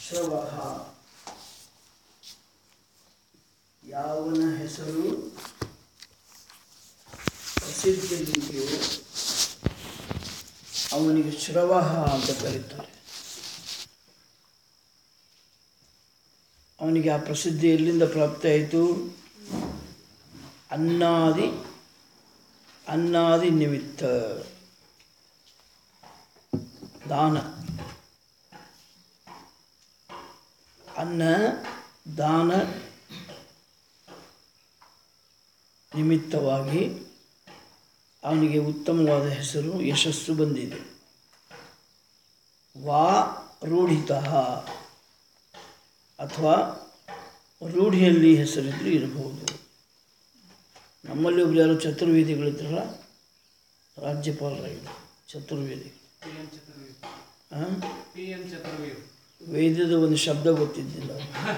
ಶ್ರವ ಯಾವನ ಹೆಸರು ಪ್ರಸಿದ್ಧಿಯಲ್ಲಿದೆಯೋ ಅವನಿಗೆ ಶ್ರವ ಅಂತ ಕರೀತಾರೆ ಅವನಿಗೆ ಆ ಪ್ರಸಿದ್ಧಿ ಎಲ್ಲಿಂದ ಪ್ರಾಪ್ತಿ ಆಯಿತು ಅನ್ನಾದಿ ಅನ್ನಾದಿ ನಿಮಿತ್ತ ದಾನ ಅನ್ನ ದಾನ ನಿಮಿತ್ತವಾಗಿ ಅವನಿಗೆ ಉತ್ತಮವಾದ ಹೆಸರು ಯಶಸ್ಸು ಬಂದಿದೆ ವಾ ರೂಢಿತ ಅಥವಾ ರೂಢಿಯಲ್ಲಿ ಹೆಸರಿದ್ರು ಇರಬಹುದು ನಮ್ಮಲ್ಲಿ ಒಬ್ರು ಯಾರು ಚತುರ್ವೇದಿಗಳಿದ್ರಲ್ಲ ರಾಜ್ಯಪಾಲರಾಗಿದ್ದರು ಚತುರ್ವೇದಿ ಪಿ ಎಂ ಚತುರ್ವೇದಿ ಹಾಂ ಪಿ ಎಂ ಚತುರ್ವೇದಿ ವೇದದ ಒಂದು ಶಬ್ದ ಗೊತ್ತಿದ್ದಿಲ್ಲ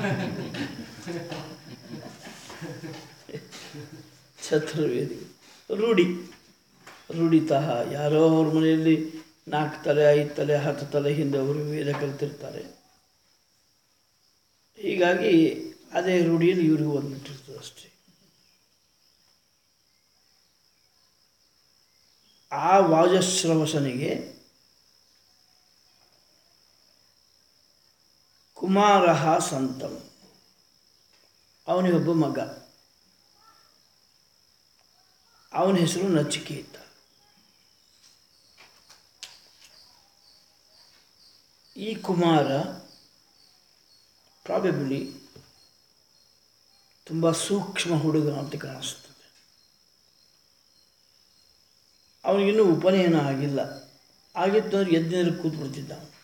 ಚತುರ್ವೇದಿ ರೂಢಿ ರೂಢಿತಃ ಯಾರೋ ಅವ್ರ ಮನೆಯಲ್ಲಿ ನಾಲ್ಕು ತಲೆ ಐದು ತಲೆ ಹತ್ತು ತಲೆ ಹಿಂದೆ ಅವರು ವೇದ ಕಲಿತಿರ್ತಾರೆ ಹೀಗಾಗಿ ಅದೇ ರೂಢಿಯಲ್ಲಿ ಇವ್ರಿಗೂ ಬಂದ್ಬಿಟ್ಟಿರ್ತದೆ ಅಷ್ಟೇ ಆ ವಾಜಶ್ರವಸನಿಗೆ ಕುಮಾರ ಸಂತಂ ಅವನಿಗೊಬ್ಬ ಮಗ ಅವನ ಹೆಸರು ನಚಿಕೇತ ಈ ಕುಮಾರ ಪ್ರಾಬೆಬಲಿ ತುಂಬ ಸೂಕ್ಷ್ಮ ಹುಡುಗ ಅಂತ ಕಾಣಿಸ್ತದೆ ಅವನಿಗಿನ್ನೂ ಉಪನಯನ ಆಗಿಲ್ಲ ಆಗಿತ್ತು ಅಂದ್ರೆ ಎದ್ದಿನಲ್ಲಿ ಕೂತ್ಬಿಡ್ತಿದ್ದ ಅವನು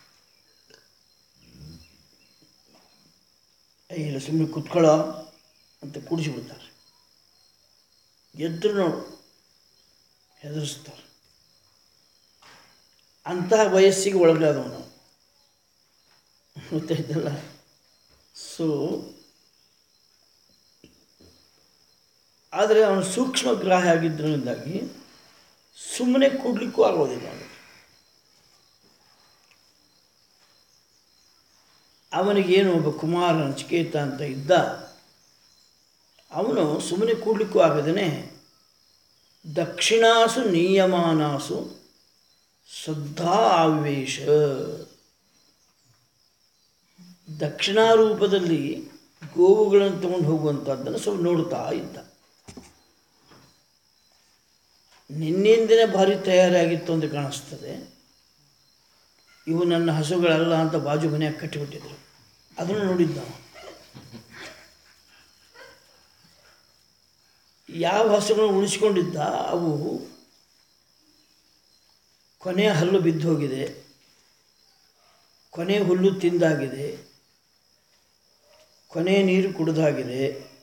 ಇಲ್ಲ ಸುಮ್ಮನೆ ಕುತ್ಕೊಳ್ಳೋ ಅಂತ ಕೂಡಿಸಿಬಿಡ್ತಾರೆ ಎದ್ರು ನೋಡು ಹೆದರಿಸ್ತಾರೆ ಅಂತಹ ವಯಸ್ಸಿಗೆ ಒಳಗಾದವನು ಗೊತ್ತಾಯ್ತಲ್ಲ ಸೊ ಆದರೆ ಅವನು ಸೂಕ್ಷ್ಮ ಗ್ರಾಹಿ ಆಗಿದ್ದರಿಂದಾಗಿ ಸುಮ್ಮನೆ ಕೂಡ್ಲಿಕ್ಕೂ ಆಗೋದಿಲ್ಲ ಅವನಿಗೆ ಅವನಿಗೇನು ಒಬ್ಬ ಕುಮಾರ ನಚಿಕೇತ ಅಂತ ಇದ್ದ ಅವನು ಸುಮ್ಮನೆ ಕೂಡ್ಲಿಕ್ಕೂ ಆಗದೇ ದಕ್ಷಿಣಾಸು ನಿಯಮಾನಾಸು ಶ್ರದ್ಧಾ ಆವೇಶ ದಕ್ಷಿಣಾ ರೂಪದಲ್ಲಿ ಗೋವುಗಳನ್ನು ತಗೊಂಡು ಹೋಗುವಂಥದ್ದನ್ನು ಸ್ವಲ್ಪ ನೋಡ್ತಾ ಇದ್ದ ನಿನ್ನಿಂದನೇ ಭಾರಿ ತಯಾರಾಗಿತ್ತು ಅಂತ ಕಾಣಿಸ್ತದೆ ಇವು ನನ್ನ ಹಸುಗಳಲ್ಲ ಅಂತ ಬಾಜು ಮನೆಯಾಗ ಕಟ್ಟಿಬಿಟ್ಟಿದ್ರು ಅದನ್ನು ನೋಡಿದ್ದ ನಾವು ಯಾವ ಹಸುಗಳನ್ನು ಉಳಿಸ್ಕೊಂಡಿದ್ದ ಅವು ಕೊನೆಯ ಹಲ್ಲು ಬಿದ್ದು ಹೋಗಿದೆ ಕೊನೆ ಹುಲ್ಲು ತಿಂದಾಗಿದೆ ಕೊನೆ ನೀರು ಕುಡಿದಾಗಿದೆ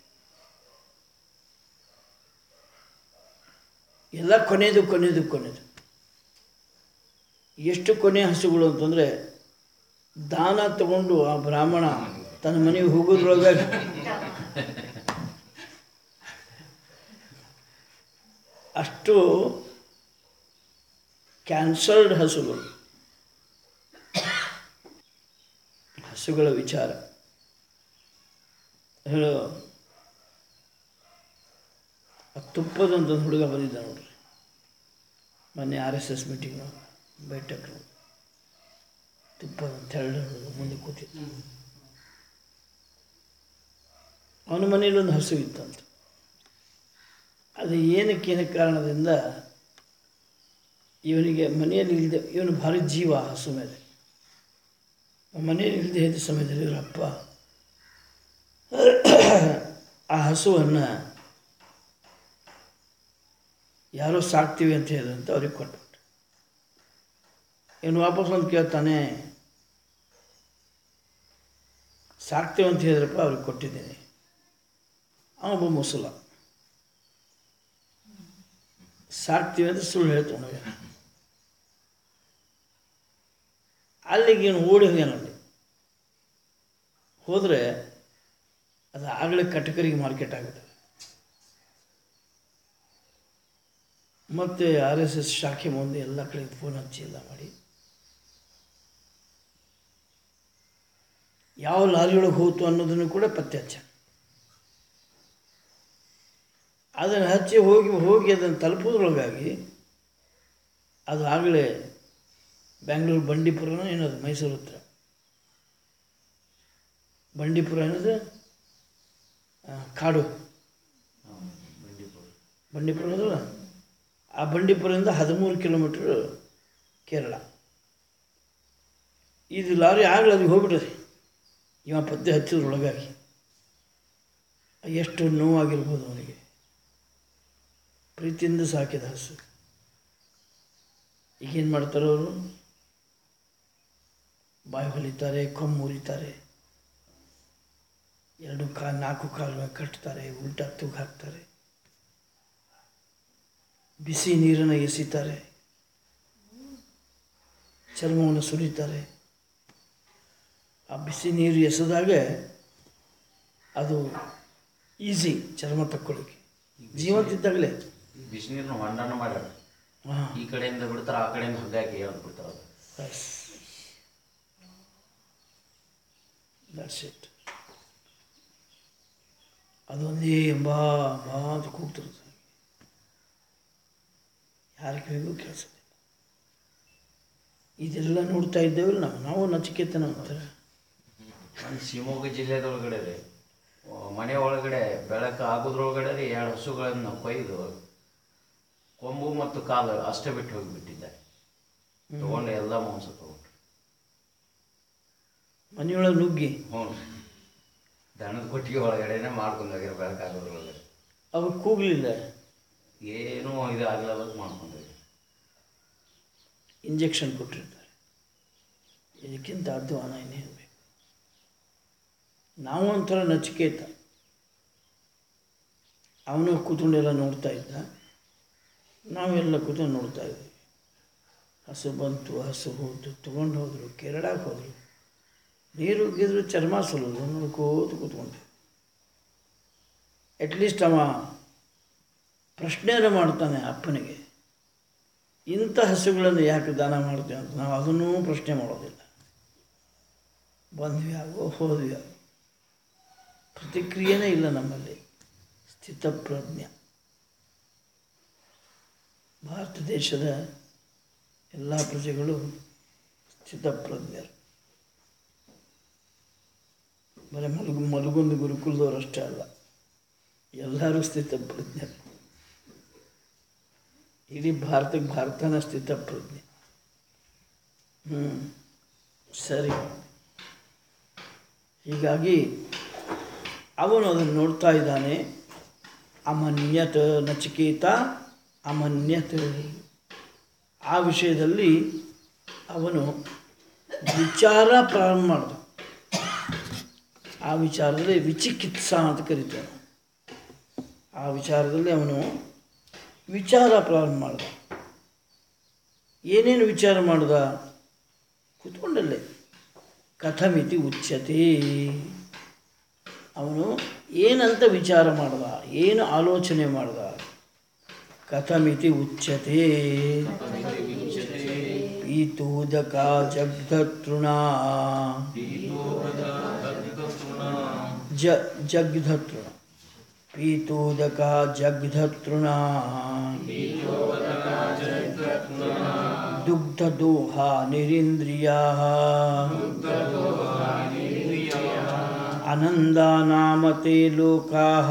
ಎಲ್ಲ ಕೊನೆಯದು ಕೊನೆಯದು ಕೊನೆಯದು ಎಷ್ಟು ಕೊನೆ ಹಸುಗಳು ಅಂತಂದರೆ ದಾನ ತಗೊಂಡು ಆ ಬ್ರಾಹ್ಮಣ ತನ್ನ ಮನೆಗೆ ಹೋಗೋದ್ರೊಳಗಾಗಿ ಅಷ್ಟು ಕ್ಯಾನ್ಸರ್ಡ್ ಹಸುಗಳು ಹಸುಗಳ ವಿಚಾರ ಹೇಳೋ ಆ ತುಪ್ಪದೊಂದು ಹುಡುಗ ಬಂದಿದ್ದ ನೋಡ್ರಿ ಮೊನ್ನೆ ಆರ್ ಎಸ್ ಎಸ್ ಮೀಟಿಂಗ್ ಬೈಠಕ್ ತುಪ್ಪದ ತೆರಳು ಹುಡುಗ ಮುಂದೆ ಕೂತಿದ್ದ ಅವನ ಮನೇಲಿ ಒಂದು ಹಸು ಇತ್ತಂತ ಅದು ಏನಕ್ಕೆ ಏನಕ್ಕೆ ಕಾರಣದಿಂದ ಇವನಿಗೆ ಮನೆಯಲ್ಲಿ ಇಲ್ಲದೆ ಇವನು ಭಾರಿ ಜೀವ ಹಸು ಮೇಲೆ ಮನೆಯಲ್ಲಿ ಇಲ್ಲದೆ ಇದ್ದ ಸಮಯದಲ್ಲಿ ಇವರಪ್ಪ ಆ ಹಸುವನ್ನು ಯಾರೋ ಸಾಕ್ತೀವಿ ಅಂತ ಹೇಳಿದಂತ ಅವ್ರಿಗೆ ಕೊಟ್ಬಿಟ್ಟು ಇವನು ವಾಪಸ್ ಒಂದು ಕೇಳ್ತಾನೆ ಸಾಕ್ತೀವಿ ಅಂತ ಹೇಳಿದ್ರಪ್ಪ ಅವ್ರಿಗೆ ಕೊಟ್ಟಿದ್ದೀನಿ ಅವನೊಬ್ಬ ಮುಸಲ ಸಾಕ್ತೀವಿ ಅಂತ ಸುಳ್ಳು ಹೇಳ್ತಾನೆ ಅಲ್ಲಿಗೆ ಇವನು ಓಡಿ ಹೋಗ್ಯಾನಲ್ಲಿ ಹೋದರೆ ಅದು ಆಗಲೇ ಕಟಕರಿಗೆ ಮಾರ್ಕೆಟ್ ಆಗುತ್ತೆ ಮತ್ತು ಆರ್ ಎಸ್ ಎಸ್ ಶಾಖೆ ಮುಂದೆ ಎಲ್ಲ ಕಡೆ ಫೋನ್ ಹಚ್ಚಿ ಎಲ್ಲ ಮಾಡಿ ಯಾವ ಲಾರಿಯೊಳಗೆ ಹೋಯ್ತು ಅನ್ನೋದನ್ನು ಕೂಡ ಪತ್ತೆ ಹಚ್ಚ ಅದನ್ನು ಹಚ್ಚಿ ಹೋಗಿ ಹೋಗಿ ಅದನ್ನು ತಲುಪೋದ್ರೊಳಗಾಗಿ ಅದು ಆಗಲೇ ಬ್ಯಾಂಗ್ಳೂರು ಬಂಡೀಪುರನೋ ಏನದು ಮೈಸೂರು ಹತ್ರ ಬಂಡೀಪುರ ಏನದು ಆ, ಕಾಡು ಬಂಡೀಪುರ ಅದಲ್ಲ ಆ ಬಂಡೀಪುರದಿಂದ ಹದಿಮೂರು ಕಿಲೋಮೀಟ್ರ್ ಕೇರಳ ಇದು ಲಾರಿ ಆಗಲೇ ಅದಕ್ಕೆ ಹೋಗ್ಬಿಟ್ಟದೆ ಇವ ಪತ್ತೆ ಹಚ್ಚಿದ್ರೊಳಗಾಗಿ ಎಷ್ಟು ನೋವಾಗಿರ್ಬೋದು ಅವನಿಗೆ ಪ್ರೀತಿಯಿಂದ ಸಾಕಿದ ಹಸು ಈಗೇನು ಮಾಡ್ತಾರೆ ಅವರು ಬಾಯಿ ಹೊಲಿತಾರೆ ಕೊಂಬು ಮುರಿತಾರೆ ಎರಡು ಕಾ ನಾಲ್ಕು ಕಾಲು ಕಟ್ತಾರೆ ಉಲ್ಟಾ ತೂಗು ಹಾಕ್ತಾರೆ ಬಿಸಿ ನೀರನ್ನು ಎಸಿತಾರೆ ಚರ್ಮವನ್ನು ಸುರಿತಾರೆ ಆ ಬಿಸಿ ನೀರು ಎಸೆದಾಗ ಅದು ಈಸಿ ಚರ್ಮ ತಕ್ಕೊಳ್ಳಿಕ್ಕೆ ಜೀವಂತಿದ್ದಾಗಲೇ ಬಿಸಿನೀರ್ನ ಹೊಂಡನ ಮಾಡ್ಯಾರ ಹಾಂ ಈ ಕಡೆಯಿಂದ ಬಿಡ್ತಾರ ಆ ಕಡೆಯಿಂದ ಹಗ್ಗಾಕಿ ಬಿಡ್ತಾರ ಬಸ್ ದಟ್ಸ್ ಇಟ್ ಅದೊಂದೇ ಬಾ ಬಾ ಅಂತ ಕೂಗ್ತಿರುತ್ತೆ ಯಾರಿಗೆ ಹೇಗೂ ಕೆಲಸ ಇದೆಲ್ಲ ನೋಡ್ತಾ ಇದ್ದೇವಲ್ಲ ನಾವು ನಾವು ನಚಿಕೇತನ ಅಂತಾರೆ ನಮ್ಮ ಶಿವಮೊಗ್ಗ ಜಿಲ್ಲೆದೊಳಗಡೆ ರೀ ಆ, ಮನೆ ಒಳಗಡೆ ಬೆಳಕು ಆಗೋದ್ರೊಳಗಡೆ ರೀ ಎರಡು ಹಸುಗಳನ್ನು ಕೊಯ್ದು ಕೊಂಬು ಮತ್ತು ಕಾಲು ಅಷ್ಟೇ ಬಿಟ್ಟು ಹೋಗಿಬಿಟ್ಟಿದ್ದೆ ತಗೊಂಡು ಎಲ್ಲ ಮಾಂಸ ತಗೊಂಡ್ರು ಮನೆಯೊಳಗೆ ನುಗ್ಗಿ ಹ್ಞೂ ದನದ ಕೊಟ್ಟಿಗೆ ಒಳಗಡೆನೆ ಮಾಡ್ಕೊಂಡು ಹೋಗ್ಯಾರ ಬೆಳಕಾಗೋದ್ರೊಳಗಡೆ ಅವು ಕೂಗಲಿಲ್ಲ ಏನೂ ಇದು ಆಗ್ಲಾರ್ದಕ್ಕೆ ಮಾಡ್ಕೊಂಡು ಹೋಗ್ಯಾರ ಇಂಜೆಕ್ಷನ್ ಕೊಟ್ಟಿರ್ತಾರೆ ಇದಕ್ಕಿಂತ ಅಧ್ವಾನ ಇನ್ನೇನು ಬೇಕು ನಾವು ಒಂಥರ ನಚಿಕೇತ ಅವನು ಕೂತ್ಕೊಂಡೆಲ್ಲ ನೋಡ್ತಾ ಇದ್ದ ನಾವೆಲ್ಲ ಕೂತ್ಕೊಂಡು ನೋಡ್ತಾ ಇದ್ವಿ ಹಸು ಬಂತು ಹಸು ಹೋಯ್ತು ತೊಗೊಂಡು ಹೋದರು ಕೆರಡಾಗಿ ಹೋದರು ನೀರು ಉಗ್ಗಿದ್ರು ಚರ್ಮ ಸುಲಿದ್ರು ನೋಡ್ಕೋತ ಕೂತ್ಕೊಂಡೆ ಅಟ್ಲೀಸ್ಟ್ ಅವ ಪ್ರಶ್ನೆಯನ್ನು ಮಾಡ್ತಾನೆ ಅಪ್ಪನಿಗೆ ಇಂಥ ಹಸುಗಳನ್ನು ಯಾಕೆ ದಾನ ಮಾಡ್ತೀವಿ ಅಂತ ನಾವು ಅದನ್ನೂ ಪ್ರಶ್ನೆ ಮಾಡೋದಿಲ್ಲ ಬಂದ್ವಿ ಆಗೋ ಹೋದ್ವಿ ಆಗೋ ಪ್ರತಿಕ್ರಿಯೆನೇ ಇಲ್ಲ ನಮ್ಮಲ್ಲಿ ಸ್ಥಿತಪ್ರಜ್ಞ ಭಾರತ ದೇಶದ ಎಲ್ಲ ಪ್ರಜೆಗಳು ಸ್ಥಿತಪ್ರಜ್ಞರು ಬರೀ ಮಲಗು ಮಲಗುಂದು ಗುರುಕುಲದವರಷ್ಟೇ ಅಲ್ಲ ಎಲ್ಲರೂ ಸ್ಥಿತಪ್ರಜ್ಞರು ಇಡೀ ಭಾರತಕ್ಕೆ ಭಾರತನ ಸ್ಥಿತಪ್ರಜ್ಞೆ ಹ್ಞೂ ಸರಿ ಹೀಗಾಗಿ ಅವನು ಅದನ್ನು ನೋಡ್ತಾ ಇದ್ದಾನೆ ಅಮನ್ಯತ್ ನಚಿಕೇತ ಅಮನ್ಯತ್ ಆ ವಿಷಯದಲ್ಲಿ ಅವನು ವಿಚಾರ ಪ್ರಾರಂಭ ಮಾಡ್ದ ಆ ವಿಚಾರದಲ್ಲಿ ವಿಚಿಕಿತ್ಸಾ ಅಂತ ಕರೀತಾನೆ ಆ ವಿಚಾರದಲ್ಲಿ ಅವನು ವಿಚಾರ ಪ್ರಾರಂಭ ಮಾಡ್ದ ಏನೇನು ವಿಚಾರ ಮಾಡ್ದ ಕೂತ್ಕೊಂಡಲ್ಲೇ ಕಥಮಿತಿ ಉಚ್ಯತೆ ಅವನು ಏನಂತ ವಿಚಾರ ಮಾಡ್ದ ಏನು ಆಲೋಚನೆ ಮಾಡ್ದ ಕಥಮಿತಿ ಉಚ್ಯತೆ ಪೀತೋದಕ ಜಗ್ಧತೃಣ ಜ ಜಗ್ಧತೃಣ ಪೀತೋದಕ ಜಗ್ಧತೃಣ दुग्धदोहा निरीन्द्रियाः आनन्दानाम ते लोकाः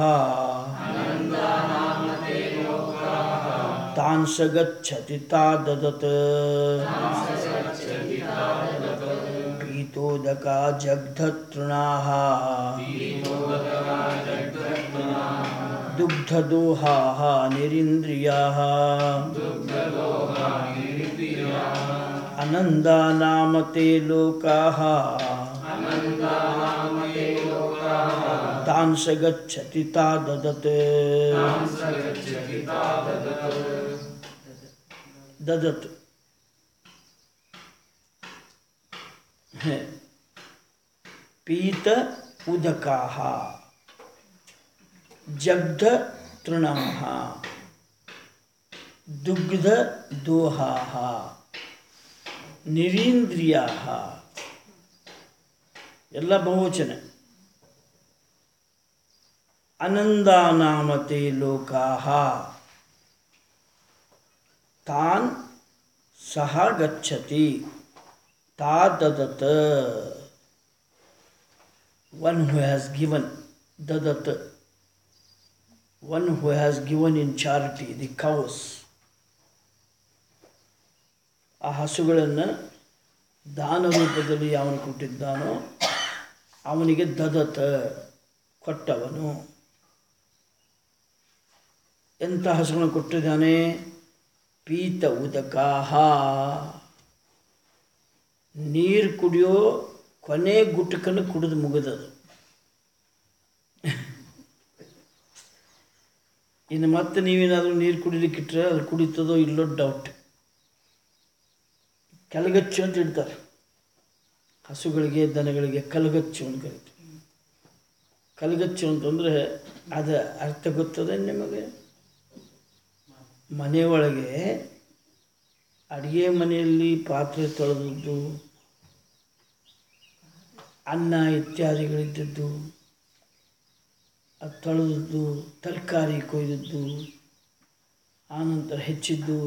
तान् स गच्छति ता ददत् पीतोदका जग्धतृणाः दुग्धदोहाः निरीन्द्रियाः आनन्दानाम ते लोकाः तान् स गच्छति ता ददत् ददत् है। पीत उदकाः जग्ध तृणाः दुग्धदोहाः निरीन्द्रियाः ಎಲ್ಲ ಬಹುವಚನ ಅನಂದಾನಾಮತೆ ಲೋಕಾಹ ತಾನ್ ಸಹ ಗಚ್ಚತಿ ತಾ ದದತ ಒನ್ ಹೂ ಹ್ಯಾಸ್ ಗಿವನ್ ದದತ್ one who has given in charity the cows ಆ ಹಸುಗಳನ್ನು ದಾನ ರೂಪದಲ್ಲಿ ಯಾವನು ಕೊಟ್ಟಿದ್ದಾನೋ ಅವನಿಗೆ ದದತ ಕೊಟ್ಟವನು ಎಂಥ ಹಸುಗಳನ್ನು ಕೊಟ್ಟಿದ್ದಾನೆ ಪೀತ ಉದಕಾಹ ನೀರು ಕುಡಿಯೋ ಕೊನೆ ಗುಟ್ಟಕನ್ನು ಕುಡಿದು ಮುಗಿದದು ಇನ್ನು ಮತ್ತೆ ನೀವೇನಾದರೂ ನೀರು ಕುಡಿಲಿಕ್ಕೆ ಇಟ್ಟರೆ ಅದು ಕುಡಿತದೋ ಇಲ್ಲೋ ಡೌಟ್ ಕಲಗಚ್ಚು ಅಂತ ಇಡ್ತಾರೆ ಹಸುಗಳಿಗೆ ದನಗಳಿಗೆ ಕಲಗಚ್ಚು ಅಂತ ಕರೀತಾರೆ ಕಲಗಚ್ಚು ಅಂತಂದರೆ ಅದ ಅರ್ಥ ಗೊತ್ತದೆ ನಿಮಗೆ ಮನೆಯೊಳಗೆ ಅಡುಗೆ ಮನೆಯಲ್ಲಿ ಪಾತ್ರೆ ತೊಳೆದದ್ದು ಅನ್ನ ಇತ್ಯಾದಿಗಳಿದ್ದದ್ದು ಅದು ತೊಳೆದದ್ದು ತರಕಾರಿ ಕೊಯ್ದದ್ದು ಆನಂತರ ಹೆಚ್ಚಿದ್ದು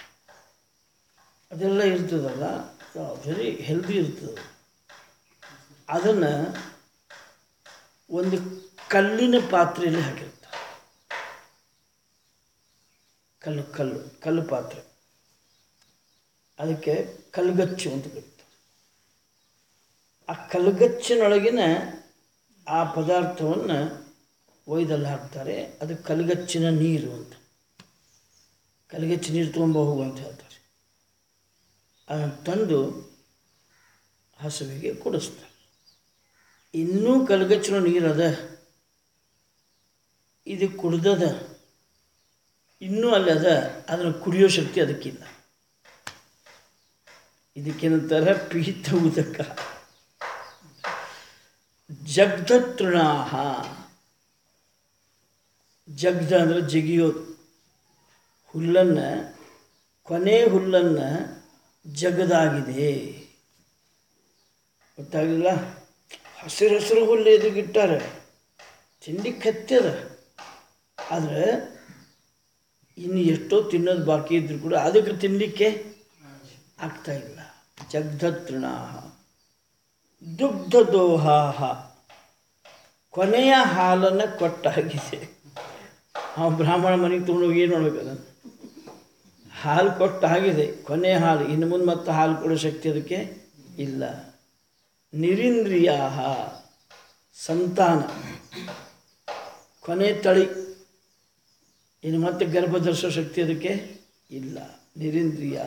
ಅದೆಲ್ಲ ಇರ್ತದಲ್ಲ ವೆರಿ ಹೆಲ್ದಿ ಇರ್ತದೆ ಅದನ್ನು ಒಂದು ಕಲ್ಲಿನ ಪಾತ್ರೆಯಲ್ಲಿ ಹಾಕಿರ್ತಾರೆ ಕಲ್ಲು ಕಲ್ಲು ಕಲ್ಲು ಪಾತ್ರೆ ಅದಕ್ಕೆ ಕಲ್ಗಚ್ಚು ಅಂತ ಕರೀತಾರೆ ಆ ಕಲ್ಗಚ್ಚಿನೊಳಗಿನ ಆ ಪದಾರ್ಥವನ್ನು ಒಯ್ದಲ್ಲಿ ಹಾಕ್ತಾರೆ ಅದು ಕಲ್ಗಚ್ಚಿನ ನೀರು ಅಂತ ಕಲ್ಗಚ್ಚಿ ನೀರು ತೊಗೊಂಬ ಹೋಗು ಅಂತ ಹೇಳ್ತಾರೆ ಅದನ್ನು ತಂದು ಹಸುವಿಗೆ ಕುಡಿಸ್ತಾರೆ ಇನ್ನೂ ಕಲ್ಗಚ್ಚಿನ ನೀರು ಅದ ಇದು ಕುಡ್ದದ ಇನ್ನೂ ಅಲ್ಲಿ ಅದ ಅದನ್ನು ಕುಡಿಯೋ ಶಕ್ತಿ ಅದಕ್ಕಿಲ್ಲ ಇದಕ್ಕೇನಂತಾರೆ ಪೀತ ಉದಕ ಜಗ್ಧ ತೃಣಾಹ ಜಗ್ಧ ಅಂದರೆ ಜಗಿಯೋದು ಹುಲ್ಲನ್ನು ಕೊನೆ ಹುಲ್ಲನ್ನು ಜಗದಾಗಿದೆ ಗೊತ್ತಾಗಲಿಲ್ಲ ಹಸಿರು ಹಸಿರು ಹುಲ್ಲು ಎದುಗಿಟ್ಟಾರೆ ತಿಂಡಿ ಕತ್ತದ ಆದರೆ ಇನ್ನು ಎಷ್ಟೋ ತಿನ್ನೋದು ಬಾಕಿ ಇದ್ರೂ ಕೂಡ ಅದಕ್ಕೆ ತಿನ್ನಲಿಕ್ಕೆ ಆಗ್ತಾ ಇಲ್ಲ ಜಗ್ಧ ತೃಣಾಹ ದುಗ್ಧ ದೋಹಾಹ ಕೊನೆಯ ಹಾಲನ್ನು ಕೊಟ್ಟಾಗಿದೆ ಆ ಬ್ರಾಹ್ಮಣ ಮನೆಗೆ ತೊಗೊಂಡೋಗಿ ಏನು ಮಾಡ್ಬೇಕು ಅದನ್ನು ಹಾಲು ಕೊಟ್ಟಾಗಿದೆ ಕೊನೆಯ ಹಾಲು ಇನ್ನು ಮುಂದೆ ಮತ್ತೆ ಹಾಲು ಕೊಡೋ ಶಕ್ತಿ ಅದಕ್ಕೆ ಇಲ್ಲ ನಿರಿಂದ್ರಿಯ ಸಂತಾನ ಕೊನೆ ತಳಿ ಇನ್ನು ಮತ್ತೆ ಗರ್ಭ ಧರಿಸೋ ಶಕ್ತಿ ಅದಕ್ಕೆ ಇಲ್ಲ ನಿರಿಂದ್ರಿಯ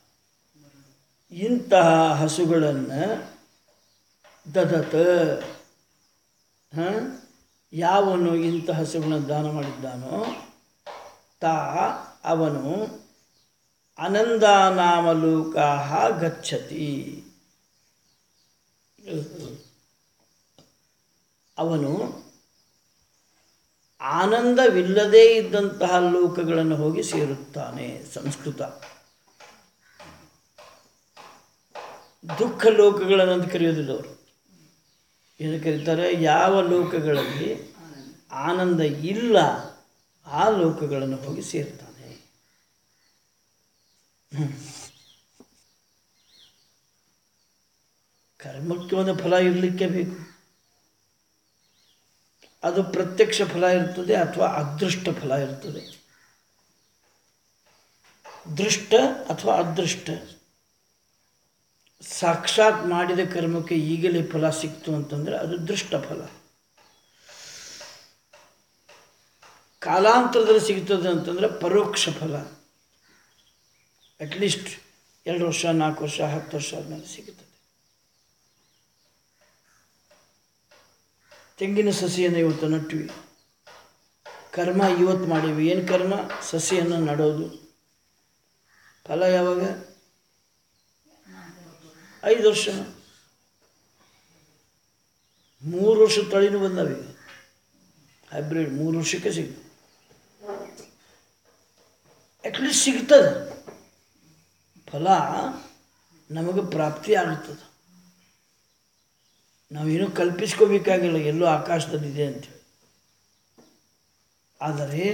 ಇಂತಹ ಹಸುಗಳನ್ನು ದದತ ಹಾಂ ಯಾವನು ಇಂಥ ಹಸುಗಳನ್ನು ದಾನ ಮಾಡಿದ್ದಾನೋ ತಾ ಅವನು ಅನಂದಾನಾಮಲೋಕಾಹ ಗಚ್ಚತಿ ಅವನು ಆನಂದವಿಲ್ಲದೇ ಇದ್ದಂತಹ ಲೋಕಗಳನ್ನು ಹೋಗಿ ಸೇರುತ್ತಾನೆ ಸಂಸ್ಕೃತ ದುಃಖ ಲೋಕಗಳನ್ನು ಅಂತ ಕರೆಯೋದಿಲ್ಲ ಅವರು ಏನು ಕರೀತಾರೆ ಯಾವ ಲೋಕಗಳಲ್ಲಿ ಆನಂದ ಇಲ್ಲ ಆ ಲೋಕಗಳನ್ನು ಹೋಗಿ ಸೇರ್ತಾನೆ ಹ್ಮ್. ಕರ್ಮಕ್ಕೆ ಒಂದು ಫಲ ಇರಲಿಕ್ಕೆ ಬೇಕು ಅದು ಪ್ರತ್ಯಕ್ಷ ಫಲ ಇರ್ತದೆ ಅಥವಾ ಅದೃಷ್ಟ ಫಲ ಇರ್ತದೆ ದೃಷ್ಟ ಅಥವಾ ಅದೃಷ್ಟ ಸಾಕ್ಷಾತ್ ಮಾಡಿದ ಕರ್ಮಕ್ಕೆ ಈಗಲೇ ಫಲ ಸಿಕ್ತು ಅಂತಂದರೆ ಅದು ದೃಷ್ಟ ಫಲ ಕಾಲಾಂತರದಲ್ಲಿ ಸಿಗ್ತದೆ ಅಂತಂದರೆ ಪರೋಕ್ಷ ಫಲ ಅಟ್ಲೀಸ್ಟ್ ಎರಡು ವರ್ಷ ನಾಲ್ಕು ವರ್ಷ ಹತ್ತು ವರ್ಷ ಆದಮೇಲೆ ಸಿಗುತ್ತದೆ ತೆಂಗಿನ ಸಸಿಯನ್ನು ಇವತ್ತು ನಟ್ವಿ ಕರ್ಮ ಇವತ್ತು ಮಾಡೀವಿ ಏನು ಕರ್ಮ ಸಸಿಯನ್ನು ನಡೋದು ಫಲ ಯಾವಾಗ ಐದು ವರ್ಷ ಮೂರು ವರ್ಷ ತಳಿನೂ ಬಂದವೆ ಹೈಬ್ರಿಡ್ ಮೂರು ವರ್ಷಕ್ಕೆ ಸಿಗ್ತದೆ ಅಟ್ಲೀಸ್ಟ್ ಸಿಗ್ತದೆ ಫಲ ನಮಗೆ ಪ್ರಾಪ್ತಿ ಆಗುತ್ತದೆ ನಾವೇನು ಕಲ್ಪಿಸ್ಕೋಬೇಕಾಗಿಲ್ಲ ಎಲ್ಲೋ ಆಕಾಶದಲ್ಲಿದೆ ಅಂತೇಳಿ ಆದರೆ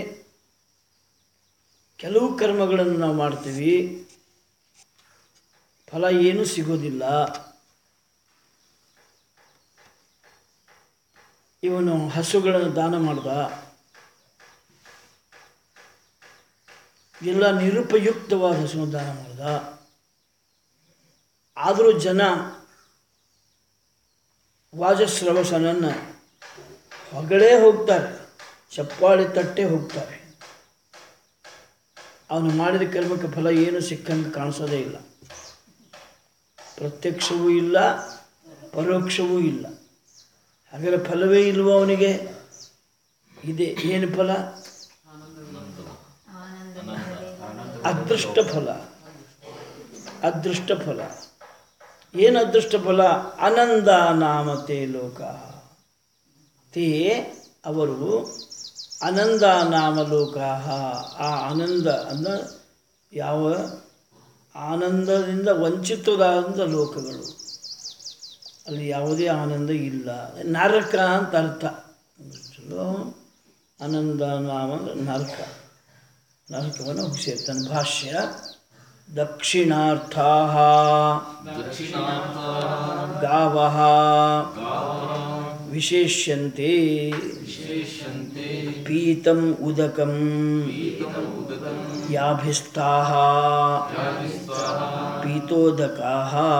ಕೆಲವು ಕರ್ಮಗಳನ್ನು ನಾವು ಮಾಡ್ತೀವಿ ಫಲ ಏನೂ ಸಿಗೋದಿಲ್ಲ ಇವನು ಹಸುಗಳನ್ನು ದಾನ ಮಾಡ್ದ ಎಲ್ಲ ನಿರುಪಯುಕ್ತವಾದ ಹಸುವನ್ನು ದಾನ ಮಾಡ್ದ ಆದರೂ ಜನ ವಾಜಸ್ರವಸನನ್ನು ಹೊಗಳೇ ಹೋಗ್ತಾರೆ ಚಪ್ಪಾಳೆ ತಟ್ಟೆ ಹೋಗ್ತಾರೆ ಅವನು ಮಾಡಿದ ಕರ್ಮಕ್ಕೆ ಫಲ ಏನು ಸಿಕ್ಕಂಗೆ ಕಾಣಿಸೋದೇ ಇಲ್ಲ ಪ್ರತ್ಯಕ್ಷವೂ ಇಲ್ಲ ಪರೋಕ್ಷವೂ ಇಲ್ಲ ಹಾಗಾದರೆ ಫಲವೇ ಇಲ್ವೋ ಅವನಿಗೆ ಇದೆ ಏನು ಫಲ ಅದೃಷ್ಟ ಫಲ ಅದೃಷ್ಟ ಫಲ ಏನು ಅದೃಷ್ಟ ಫಲ ಆನಂದ ನಾಮತೆ ಲೋಕ ತೇ ಅವರು ಆನಂದ ನಾಮ ಲೋಕ ಆ ಆನಂದ ಅನ್ನ ಯಾವ ಆನಂದದಿಂದ ವಂಚಿತರಾದ ಲೋಕಗಳು ಅಲ್ಲಿ ಯಾವುದೇ ಆನಂದ ಇಲ್ಲ ನರಕ ಅಂತ ಅರ್ಥ ಚಲೋ ಆನಂದ ನಾಮ ಅಂದ್ರೆ ನರಕ ನರಕವನ್ನು ಹುಸಿರ್ತಾನೆ ಭಾಷ್ಯ ದಕ್ಷಿಣಾರ್ಥಾ ಗಾವ ವಿಶೇಷ್ಯಂತೆ ಪೀತಂ ಉದಕಂ ಯಾಭಿಸ್ಥಾ ಪೀತೋದಕಾ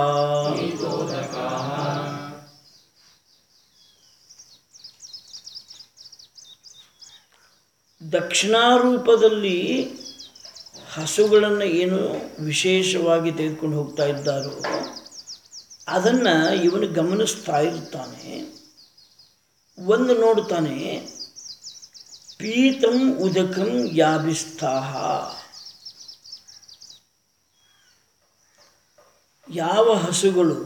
ದಕ್ಷಿಣಾರೂಪದಲ್ಲಿ ಹಸುಗಳನ್ನು ಏನು ವಿಶೇಷವಾಗಿ ತೆಗೆದುಕೊಂಡು ಹೋಗ್ತಾ ಇದ್ದಾರೋ ಅದನ್ನು ಇವನು ಗಮನಿಸ್ತಾ ಇರ್ತಾನೆ ಒಂದು ನೋಡ್ತಾನೆ ಪೀತಂ ಉದಕಂ ಯಾಭಿಸ್ಥಾಹ ಯಾವ ಹಸುಗಳು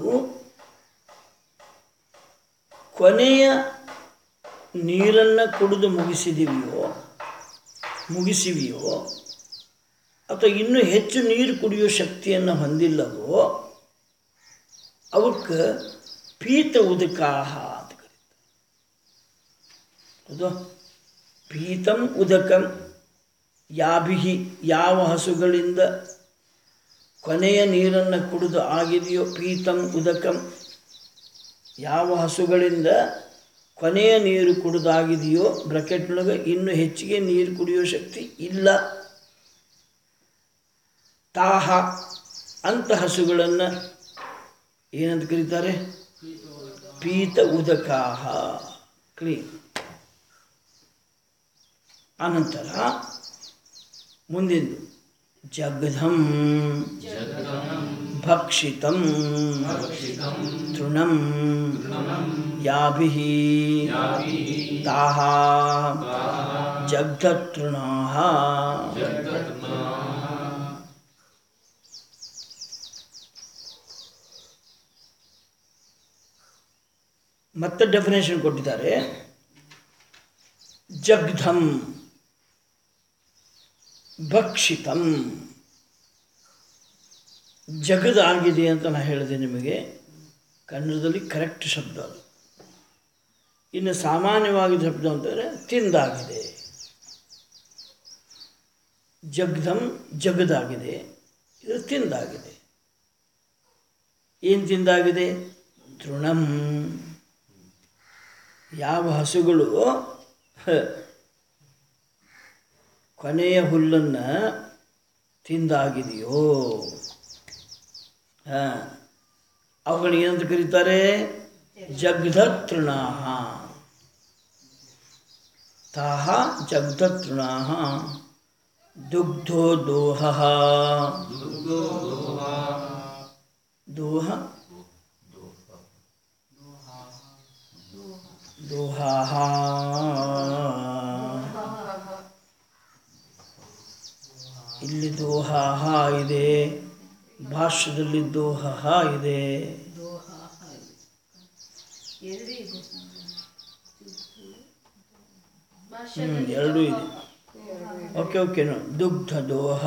ಕೊನೆಯ ನೀರನ್ನು ಕುಡಿದು ಮುಗಿಸಿದಿವೆಯೋ ಮುಗಿಸಿವೆಯೋ ಅಥವಾ ಇನ್ನೂ ಹೆಚ್ಚು ನೀರು ಕುಡಿಯೋ ಶಕ್ತಿಯನ್ನು ಹೊಂದಿಲ್ಲವೋ ಅವಕ್ಕೆ ಪೀತ ಉದಕಾಹ ಅಂತ ಕರೀತಾರೆ ಹೌದು ಪೀತಂ ಉದಕಂ ಯಾಭಿಹಿ ಯಾವ ಹಸುಗಳಿಂದ ಕೊನೆಯ ನೀರನ್ನು ಕುಡಿದು ಆಗಿದೆಯೋ ಪೀತಂ ಉದಕಂ ಯಾವ ಹಸುಗಳಿಂದ ಕೊನೆಯ ನೀರು ಕುಡಿದಾಗಿದೆಯೋ ಬ್ರಕೆಟ್ನೊಳಗೆ ಇನ್ನೂ ಹೆಚ್ಚಿಗೆ ನೀರು ಕುಡಿಯೋ ಶಕ್ತಿ ಇಲ್ಲ ತಾಹ ಅಂತ ಹಸುಗಳನ್ನು ಏನಂತ ಕರೀತಾರೆ ಪೀತ ಉದಕಾಹ ಕ್ಲೀನ್ ಆನಂತರ ಮುಂದಿಂದು ಜಗಧಂ ಭಕ್ಷಿತಂ ತೃಣಂ ಯಾಭಿಃ ತಾಹ ಜಗ್ಧತೃಣಾಃ ಮತ್ತೆ ಡೆಫಿನೇಷನ್ ಕೊಟ್ಟಿದ್ದಾರೆ ಜಗ್ಧಂ ಭಕ್ಷಿತಂ ಜಗದಾಗಿದೆ ಅಂತ ನಾನು ಹೇಳಿದೆ ನಿಮಗೆ ಕನ್ನಡದಲ್ಲಿ ಕರೆಕ್ಟ್ ಶಬ್ದ ಅದು ಇನ್ನು ಸಾಮಾನ್ಯವಾಗಿ ಶಬ್ದ ಅಂತಂದರೆ ತಿಂದಾಗಿದೆ ಜಗ್ಧಂ ಜಗದಾಗಿದೆ ಇದು ತಿಂದಾಗಿದೆ ಏನು ತಿಂದಾಗಿದೆ ತೃಣಂ ಯಾವ ಹಸುಗಳು ಹ, ಕೊನೆಯ ಹುಲ್ಲನ್ನು ತಿಂದಾಗಿದೆಯೋ ಹಾಂ ಅವುಗಳು ಏನಂತ ಕರೀತಾರೆ ಜಗ್ಧ ತೃಣಾಹ ತಾಹ ಜಗ್ಧ ತೃಣಾಹ ದುಗ್ಧೋ ದೋಹ ದೋಹ ದೋಹಾಹ ಇಲ್ಲಿ ದೋಹಾಹ ಇದೆ ಭಾಷ್ಯದಲ್ಲಿ ದೋಹಹ ಇದೆ ಹ್ಮ್, ಎರಡೂ ಇದೆ ಓಕೆ ಓಕೆ ನೋ ದುಗ್ಧ ದೋಹ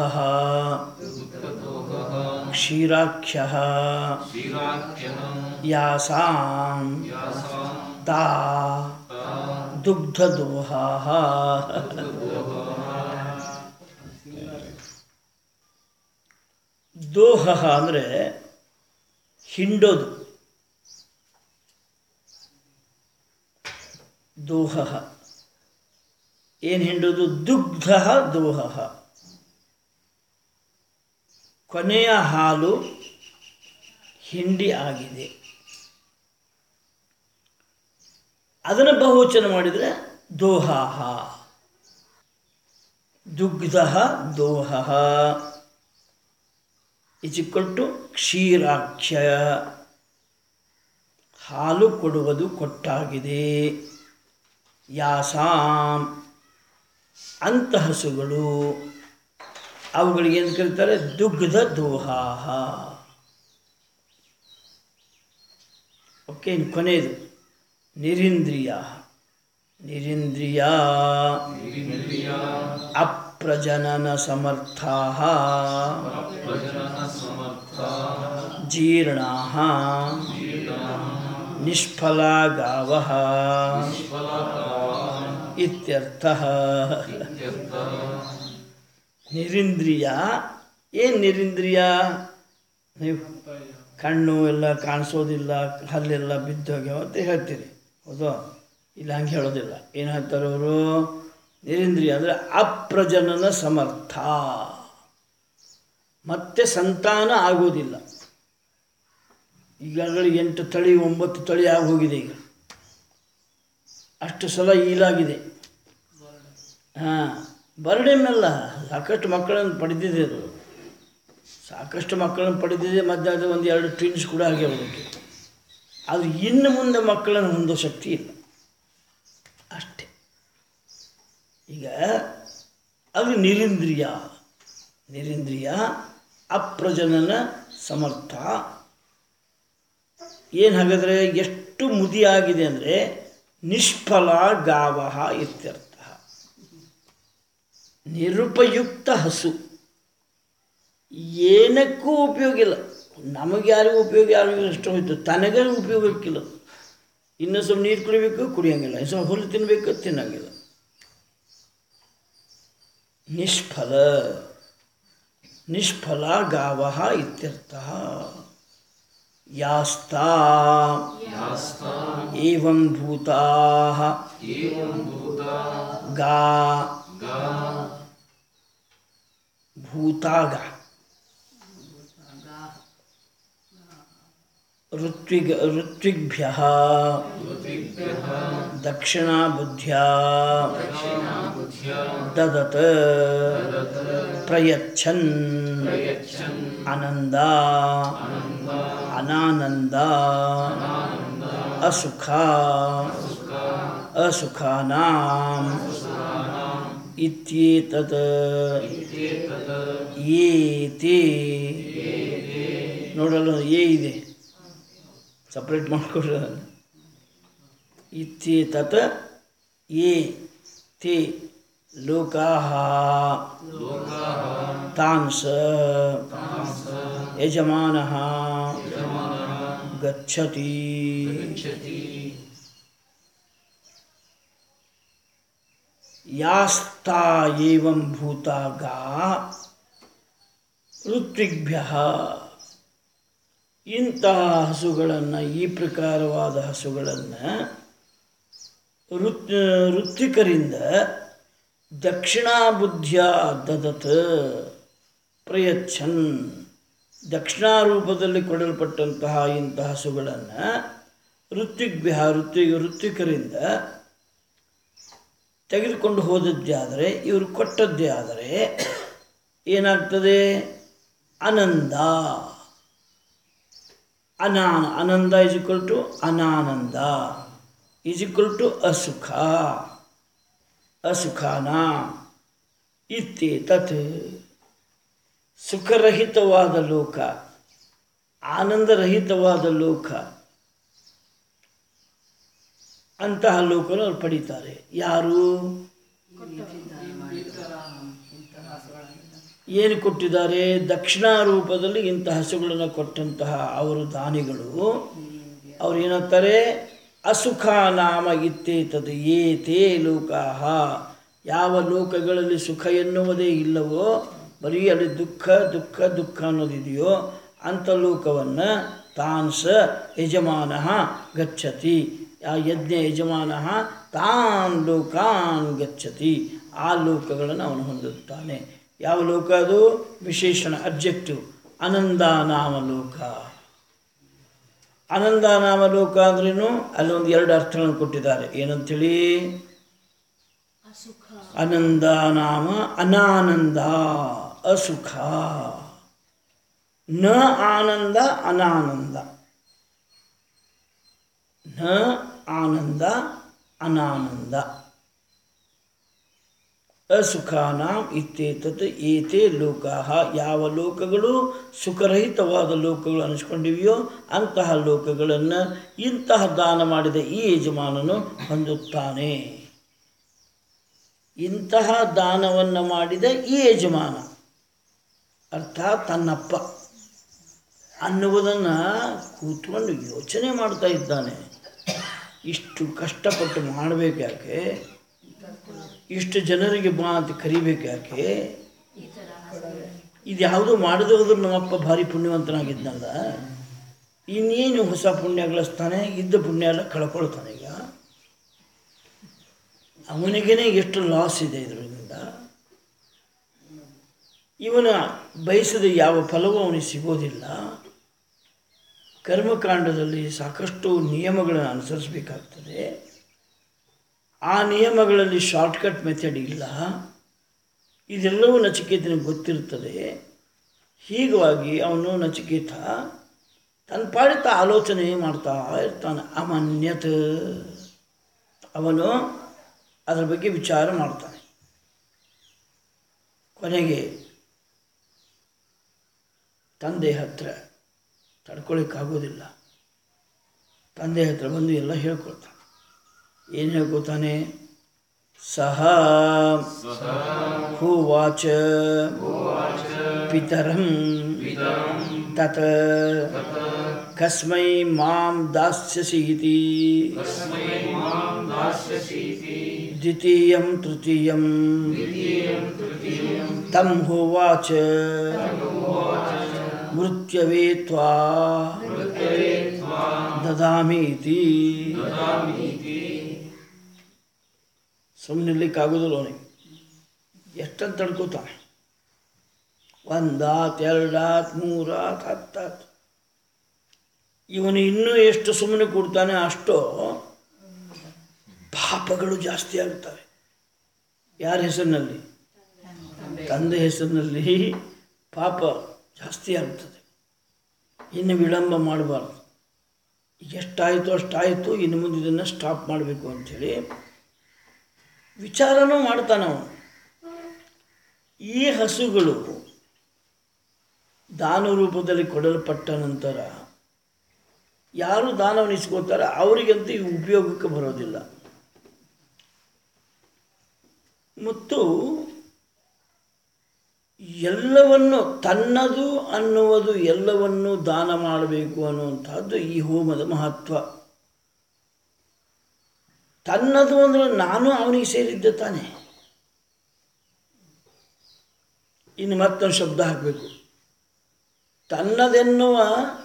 ಕ್ಷೀರಾಖ್ಯ ಯಾಸಾಂ ತಾ ದುಗ್ಧ ದೋಹಾಹ ದೋಹ ಅಂದರೆ ಹಿಂಡೋದು ದೋಹ ಏನು ಹಿಂಡೋದು ದುಗ್ಧ ದೋಹ ಕೊನೆಯ ಹಾಲು ಹಿಂಡಿ ಆಗಿದೆ ಅದನ್ನು ಬಹುವಚನ ಮಾಡಿದರೆ ದೋಹಾಹ ದುಗ್ಧ ದೋಹ ಇಚಿಕೊಟ್ಟು ಕ್ಷೀರಾಖ್ಯ ಹಾಲು ಕೊಡುವುದು ಕೊಟ್ಟಾಗಿದೆ ಯಾಸಾಂ ಅಂತ ಹಸುಗಳು ಅವುಗಳಿಗೆ ಏನು ಕರೀತಾರೆ ದುಗ್ಧ ದೋಹಾಹ ಓಕೆ ಇನ್ನು ಕೊನೆಯದು ನಿರಿಂದ್ರಿಯ ನಿರಿಂದ್ರಿಯ ಅಪ್ರಜನನ ಸಮರ್ಥಾ ಜೀರ್ಣಾ ನಿಷ್ಫಲಾ ಗಾವ ಇತ್ಯರ್ಥ ನಿರಿಂದ್ರಿಯ ಏನು ನಿರಿಂದ್ರಿಯ ನೀವು ಕಣ್ಣು ಎಲ್ಲ ಕಾಣಿಸೋದಿಲ್ಲ ಹಲ್ಲೆಲ್ಲ ಬಿದ್ದೋಗ್ಯಾವ ಅಂತ ಹೇಳ್ತೀರಿ ಹೌದು ಇಲ್ಲ ಹಂಗೆ ಹೇಳೋದಿಲ್ಲ ಏನು ಹೇಳ್ತಾರೆ ಅವರು ನಿರಿಂದ್ರಿಯ ಅಂದರೆ ಅಪ್ರಜನನ ಸಮರ್ಥ ಮತ್ತೆ ಸಂತಾನ ಆಗೋದಿಲ್ಲ ಈಗಾಗಲೇ ಎಂಟು ತಳಿ ಒಂಬತ್ತು ತಳಿ ಆಗೋಗಿದೆ ಈಗ ಅಷ್ಟು ಸಲ ಈಲಾಗಿದೆ ಹಾಂ ಬರ್ಡೆಮ್ಮೆಲ್ಲ ಸಾಕಷ್ಟು ಮಕ್ಕಳನ್ನು ಪಡೆದಿದೆ ಅದು ಸಾಕಷ್ಟು ಮಕ್ಕಳನ್ನು ಪಡೆದಿದೆ ಮಧ್ಯ ಅದು ಒಂದು ಎರಡು ಟ್ವಿನ್ಸ್ ಕೂಡ ಆಗ್ಯಾವ ಅದಕ್ಕೆ ಆದರೆ ಇನ್ನು ಮುಂದೆ ಮಕ್ಕಳನ್ನು ಹೊಂದೋ ಶಕ್ತಿ ಇಲ್ಲ ಅಷ್ಟೇ ಈಗ ಅದು ನಿರಿಂದ್ರಿಯ ನಿರಿಂದ್ರಿಯ ಅಪ್ರಜನನ ಸಮರ್ಥ ಏನು ಹಾಗಾದರೆ ಎಷ್ಟು ಮುದಿಯಾಗಿದೆ ಅಂದರೆ ನಿಷ್ಫಲ ಗಾವ ಇತ್ಯರ್ಥ ನಿರುಪಯುಕ್ತ ಹಸು ಏನಕ್ಕೂ ಉಪಯೋಗ ಇಲ್ಲ ನಮಗೆ ಯಾರಿಗೂ ಉಪಯೋಗ ಯಾರಿಗೂ ಇಷ್ಟ ಹೋಯ್ತು ತನಗೇ ಉಪಯೋಗಕ್ಕಿಲ್ಲ ಇನ್ನೂ ಸ್ವಲ್ಪ ನೀರು ಕುಡಿಬೇಕು ಕುಡಿಯೋಂಗಿಲ್ಲ ಇನ್ನು ಸ್ವಲ್ಪ ಹುಲ್ಲು ತಿನ್ನಬೇಕು ತಿನ್ನೋಂಗಿಲ್ಲ ನಿಷ್ಫಲ ನಿಷ್ಫಲ ಗಾವ ಇತ್ಯರ್ಥ ಯಾಸ್ತಾ ಏವಂ ಭೂತಾ ಗಾ ಭೂತಾಗ ಋತ್ವಿಗ್ ಋತ್ವಿಗ್ಭ್ಯ ದಕ್ಷಿಣಾ ಬುದ್ಧ್ಯಾ ದದತ್ ಪ್ರಯಚ್ಛನ್ ಆನಂದ ಅನಾನಂದ ಅಸುಖ ಅಸುಖಾನಾಂ ಇತ್ಯೇತತ್ ಏತೆ ನೋಡಲು ಏ ಇದೆ ಸಪ್ರೇಟ್ ಮಾಡಿಕೊಡ್ರಿ ಇತ್ಯೇತತ್ ಏ ತೇ ಲೋಕಾಃ ತಾಂಸ ಯಜಮಾನಃ ಗಚ್ಚತಿ ಯಾಸ್ತಾ ಏವಂ ಭೂತಾಗಾ ಋತ್ವಿಗ್ಭ್ಯ ಇಂತಹ ಹಸುಗಳನ್ನು ಈ ಪ್ರಕಾರವಾದ ಹಸುಗಳನ್ನು ಋತ್ ಋತ್ವಿಕರಿಂದ ದಕ್ಷಿಣಾ ಬುದ್ಧಿಯ ದದತ್ ಪ್ರಯಚ್ಛನ್ ದಕ್ಷಿಣಾ ರೂಪದಲ್ಲಿ ಕೊಡಲ್ಪಟ್ಟಂತಹ ಇಂತಹ ಹಸುಗಳನ್ನು ಋತ್ವಿಗ್ಭ್ಯ ಋತ್ವಿ ಋತ್ವಿಕರಿಂದ ತೆಗೆದುಕೊಂಡು ಹೋದದ್ದೇ ಆದರೆ ಇವರು ಕೊಟ್ಟದ್ದೇ ಆದರೆ ಏನಾಗ್ತದೆ ಆನಂದ ಅನಾನ ಆನಂದ ಇಸ್ ಇಕ್ವಲ್ ಟು ಅನಾನಂದ ಇಸ್ ಇಕ್ವಲ್ ಟು ಅಸುಖ ಅಸುಖಾನ ಇತ್ಯೇತತ್ ಸುಖರಹಿತವಾದ ಲೋಕ ಆನಂದರಹಿತವಾದ ಲೋಕ ಅಂತಹ ಲೋಕನ ಅವ್ರು ಪಡೀತಾರೆ ಯಾರು ಏನು ಕೊಟ್ಟಿದ್ದಾರೆ ದಕ್ಷಿಣ ರೂಪದಲ್ಲಿ ಇಂಥ ಹಸುಗಳನ್ನು ಕೊಟ್ಟಂತಹ ಅವರು ದಾನಿಗಳು ಅವ್ರು ಏನಂತಾರೆ ಅಸುಖ ನಾಮ ಇತ್ತೇತದು ಏತೇ ಲೋಕಾಹ ಯಾವ ಲೋಕಗಳಲ್ಲಿ ಸುಖ ಎನ್ನುವುದೇ ಇಲ್ಲವೋ ಬರೀ ಅಲ್ಲಿ ದುಃಖ ದುಃಖ ದುಃಖ ಅನ್ನೋದಿದೆಯೋ ಅಂಥ ಲೋಕವನ್ನು ತಾನ್ ಸ ಯಜಮಾನ ಗಚ್ಚತಿ ಆ ಯಜ್ಞ ಯಜಮಾನ ತಾನ್ ಲೋಕಾನ್ ಗಚ್ಚತಿ ಆ ಲೋಕಗಳನ್ನು ಅವನು ಹೊಂದುತ್ತಾನೆ ಯಾವ ಲೋಕ ಅದು ವಿಶೇಷಣ ಅಬ್ಜೆಕ್ಟಿವ್ ಅನಂದ ನಾಮ ಲೋಕ ಆನಂದ ನಾಮ ಲೋಕ ಅಂದ್ರೇನು ಅಲ್ಲೊಂದು ಎರಡು ಅರ್ಥಗಳನ್ನು ಕೊಟ್ಟಿದ್ದಾರೆ ಏನಂತೇಳಿ ಆನಂದ ನಾಮ ಅನಾನಂದ ಅಸುಖ ನ ಆನಂದ ಅನಾನಂದ ನ ಆನಂದ ಅನಾನಂದ ಅಸುಖಾನಾಂ ಇತ್ಯೇತತ್ ಏತೇ ಲೋಕಾಹ ಯಾವ ಲೋಕಗಳು ಸುಖರಹಿತವಾದ ಲೋಕಗಳು ಅನಿಸ್ಕೊಂಡಿವೆಯೋ ಅಂತಹ ಲೋಕಗಳನ್ನು ಇಂತಹ ದಾನ ಮಾಡಿದ ಈ ಯಜಮಾನನು ಹೊಂದುತ್ತಾನೆ ಇಂತಹ ದಾನವನ್ನು ಮಾಡಿದ ಈ ಯಜಮಾನ ಅರ್ಥಾತ್ ತನ್ನಪ್ಪ ಅನ್ನುವುದನ್ನು ಕೂತ್ಕೊಂಡು ಯೋಚನೆ ಮಾಡ್ತಾ ಇದ್ದಾನೆ ಇಷ್ಟು ಕಷ್ಟಪಟ್ಟು ಮಾಡಬೇಕು ಯಾಕೆ ಇಷ್ಟು ಜನರಿಗೆ ಬಾ ಅಂತ ಕರಿಬೇಕು ಯಾಕೆ ಇದು ಯಾವುದೂ ಮಾಡದೆ ಹೋದ್ರೆ ನಮ್ಮಪ್ಪ ಭಾರಿ ಪುಣ್ಯವಂತನಾಗಿದ್ನಲ್ಲ ಇನ್ನೇನು ಹೊಸ ಪುಣ್ಯ ಗಳಿಸ್ತಾನೆ ಇದ್ದ ಪುಣ್ಯ ಎಲ್ಲ ಕಳ್ಕೊಳ್ತಾನೆ ಈಗ ಅವನಿಗೇನೆ ಎಷ್ಟು ಲಾಸ್ ಇದೆ ಇದರಿಂದ ಇವನ ಬಯಸಿದ ಯಾವ ಫಲವೂ ಅವನಿಗೆ ಸಿಗೋದಿಲ್ಲ ಕರ್ಮಕಾಂಡದಲ್ಲಿ ಸಾಕಷ್ಟು ನಿಯಮಗಳನ್ನು ಅನುಸರಿಸಬೇಕಾಗ್ತದೆ ಆ ನಿಯಮಗಳಲ್ಲಿ ಶಾರ್ಟ್ಕಟ್ ಮೆಥಡ್ ಇಲ್ಲ ಇದೆಲ್ಲವೂ ನಚಿಕೇತನಿಗೆ ಗೊತ್ತಿರ್ತದೆ ಹೀಗಾಗಿ ಅವನು ನಚಿಕೇತ ತನ್ನ ಪಾಡಿತ ಆಲೋಚನೆ ಮಾಡ್ತಾ ಇರ್ತಾನೆ ಅಮನ್ಯತ್ ಅವನು ಅದರ ಬಗ್ಗೆ ವಿಚಾರ ಮಾಡ್ತಾನೆ ಕೊನೆಗೆ ತಂದೆ ಹತ್ರ ತಡ್ಕೊಳಿಕ್ಕಾಗೋದಿಲ್ಲ ತಂದೆ ಹತ್ರ ಬಂದು ಎಲ್ಲ ಹೇಳ್ಕೊಳ್ತಾನೆ ಏನು ಹೇಳ್ಕೊತಾನೆ ಸಹ ಹೋವಾಚ ಪಿತರಂ ತತ್ ಕಸ್ಮೈ ಮಾಂ ದಾಸ್ಯಸಿ ಇತಿ द्वितीयं तृतीयं तं होवाच मृत्यवे त्वा ददामीति ಸುಮ್ಮನಿರ್ಲಿಕ್ಕಾಗೋದಿಲ್ಲ ಅವನಿಗೆ ಎಷ್ಟಂತ ತಡ್ಕೋತಾನೆ ಒಂದಾತ್ ಎರಡಾತ್ ಮೂರಾತ್ ಹತ್ತಾತ್ ಇವನು ಇನ್ನೂ ಎಷ್ಟು ಸುಮ್ಮನೆ ಕೊಡ್ತಾನೆ ಅಷ್ಟೋ ಪಾಪಗಳು ಜಾಸ್ತಿ ಆಗುತ್ತವೆ ಯಾರ ಹೆಸರಿನಲ್ಲಿ ತಂದೆ ಹೆಸರಿನಲ್ಲಿ ಪಾಪ ಜಾಸ್ತಿ ಆಗುತ್ತದೆ ಇನ್ನು ವಿಳಂಬ ಮಾಡಬಾರ್ದು ಎಷ್ಟಾಯಿತು ಅಷ್ಟಾಯಿತು ಇನ್ನು ಮುಂದೆ ಇದನ್ನು ಸ್ಟಾಪ್ ಮಾಡಬೇಕು ಅಂಥೇಳಿ ವಿಚಾರನೂ ಮಾಡ್ತಾನೆ ಅವನು ಈ ಹಸುಗಳು ದಾನ ರೂಪದಲ್ಲಿ ಕೊಡಲ್ಪಟ್ಟ ನಂತರ ಯಾರು ದಾನವನ್ನು ಇಸ್ಕೋತಾರೋ ಅವರಿಗಂತೂ ಇವು ಉಪಯೋಗಕ್ಕೆ ಬರೋದಿಲ್ಲ ಮತ್ತು ಎಲ್ಲವನ್ನು ತನ್ನದು ಅನ್ನುವುದು ಎಲ್ಲವನ್ನು ದಾನ ಮಾಡಬೇಕು ಅನ್ನುವಂಥದ್ದು ಈ ಹೋಮದ ಮಹತ್ವ ತನ್ನದು ಅಂದರೆ ನಾನು ಅವನಿಗೆ ಸೇರಿದ್ದೆ ತಾನೆ ಇನ್ನು ಮತ್ತೊಂದು ಶಬ್ದ ಹಾಕಬೇಕು ತನ್ನದೆನ್ನುವ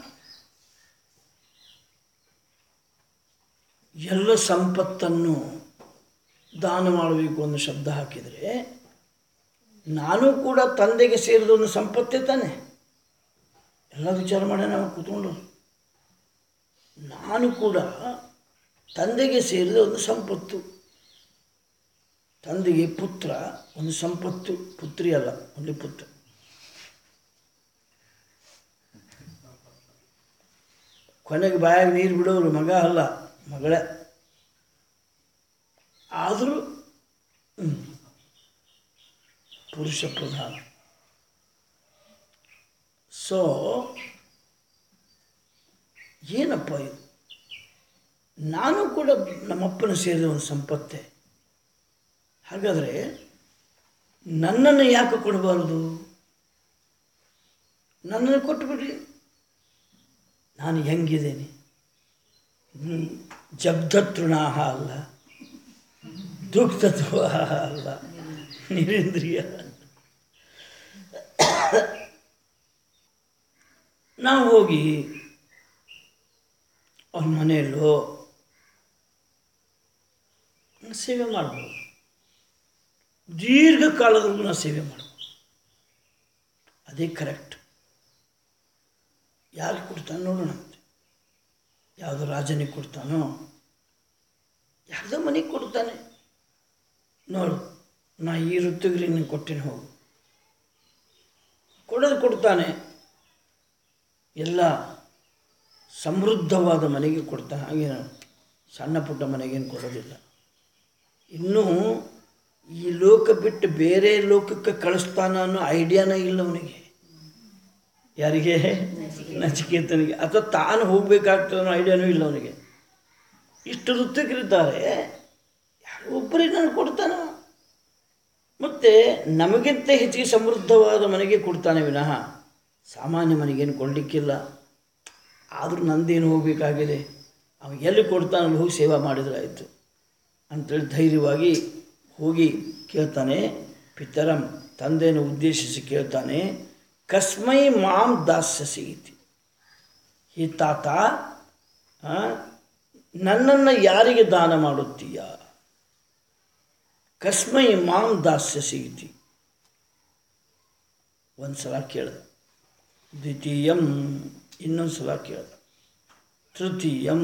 ಎಲ್ಲ ಸಂಪತ್ತನ್ನು ದಾನ ಮಾಡಬೇಕು ಅನ್ನೋ ಶಬ್ದ ಹಾಕಿದರೆ ನಾನು ಕೂಡ ತಂದೆಗೆ ಸೇರಿದ ಒಂದು ಸಂಪತ್ತೇ ತಾನೆ ಎಲ್ಲ ವಿಚಾರ ಮಾಡಿ ನಾವು ಕೂತ್ಕೊಂಡು ನಾನು ಕೂಡ ತಂದೆಗೆ ಸೇರಿದ ಒಂದು ಸಂಪತ್ತು ತಂದೆಗೆ ಪುತ್ರ ಒಂದು ಸಂಪತ್ತು ಪುತ್ರಿ ಅಲ್ಲ ಒಂದು ಪುತ್ರ ಕೊನೆಗೆ ಬಾಯಾಗ ನೀರು ಬಿಡೋರು ಮಗ ಅಲ್ಲ ಮಗಳೇ ಆದರೂ ಪುರುಷ ಪ್ರಧಾನ ಸೊ ಏನಪ್ಪ ಇದು ನಾನು ಕೂಡ ನಮ್ಮಪ್ಪನ ಸೇರಿದ ಒಂದು ಸಂಪತ್ತೆ ಹಾಗಾದರೆ ನನ್ನನ್ನು ಯಾಕೆ ಕೊಡಬಾರ್ದು ನನ್ನನ್ನು ಕೊಟ್ಟುಬಿಡ್ರಿ ನಾನು ಹೆಂಗಿದ್ದೇನೆ ಹ್ಮ್, ಜಬ್ಧತೃಣಾಹ ಅಲ್ಲ ದುಗ್ಧತ್ವ ಅಲ್ಲ ನಿರೇಂದ್ರಿಯ ನಾವು ಹೋಗಿ ಅವ್ರ ಮನೆಯಲ್ಲೋ ಸೇವೆ ಮಾಡ್ಬೋದು ದೀರ್ಘಕಾಲದವರೆಗೂ ನಾವು ಸೇವೆ ಮಾಡ್ಬೋದು ಅದೇ ಕರೆಕ್ಟ್ ಯಾರು ಕೊಡ್ತಾನೆ ನೋಡೋಣ ಅಂತೆ ಯಾವುದೋ ರಾಜನಿಗೆ ಕೊಡ್ತಾನೋ ಯಾರ್ದೋ ಮನೆಗೆ ಕೊಡ್ತಾನೆ ನೋಡು ನಾ ಈ ಋತುಗ್ರಿ ನಿನಗೆ ಕೊಟ್ಟೇನೆ ಹೋಗು ಕೊಡೋದು ಕೊಡ್ತಾನೆ ಎಲ್ಲ ಸಮೃದ್ಧವಾದ ಮನೆಗೆ ಕೊಡ್ತಾನೆ ಹಾಗೇನು ಸಣ್ಣ ಪುಟ್ಟ ಮನೆಗೇನು ಕೊಡೋದಿಲ್ಲ ಇನ್ನೂ ಈ ಲೋಕ ಬಿಟ್ಟು ಬೇರೆ ಲೋಕಕ್ಕೆ ಕಳಿಸ್ತಾನ ಅನ್ನೋ ಐಡಿಯಾನೇ ಇಲ್ಲ ಅವನಿಗೆ ಯಾರಿಗೆ ನಚಿಕೇತನಿಗೆ ಅಥವಾ ತಾನು ಹೋಗ್ಬೇಕಾಗ್ತದೆ ಅನ್ನೋ ಐಡಿಯಾನೂ ಇಲ್ಲ ಅವನಿಗೆ ಇಷ್ಟು ಋತುಕರಿದ್ದಾರೆ ಯಾರೋ ಒಬ್ಬರಿಗೆ ನಾನು ಕೊಡ್ತಾನ ಮತ್ತು ನಮಗಿಂತ ಹೆಚ್ಚಿಗೆ ಸಮೃದ್ಧವಾದ ಮನೆಗೆ ಕೊಡ್ತಾನೆ ವಿನಃ ಸಾಮಾನ್ಯ ಮನೆಗೇನು ಕೊಡಲಿಕ್ಕಿಲ್ಲ ಆದರೂ ನಂದೇನು ಹೋಗಬೇಕಾಗಿದೆ ಅವ ಎಲ್ಲಿ ಕೊಡ್ತಾನಲ್ಲಿ ಹೋಗಿ ಸೇವಾ ಮಾಡಿದ್ರೆ ಆಯಿತು ಅಂತೇಳಿ ಧೈರ್ಯವಾಗಿ ಹೋಗಿ ಕೇಳ್ತಾನೆ ಪಿತರಂ ತಂದೆಯನ್ನು ಉದ್ದೇಶಿಸಿ ಕೇಳ್ತಾನೆ ಕಸ್ಮೈ ಮಾಂ ದಾಸ್ಯಸಿ ಇತಿ ಈ ತಾತ ಆ, ನನ್ನನ್ನು ಯಾರಿಗೆ ದಾನ ಮಾಡುತ್ತೀಯ ಕಸ್ಮೈ ಮಾಂ ದಾಸ್ಯಸಿ ಇತಿ ಒಂದು ಸಲ ಕೇಳ್ದ ದ್ವಿತೀಯಂ ಇನ್ನೊಂದು ಸಲ ಕೇಳ್ದ ತೃತೀಯಂ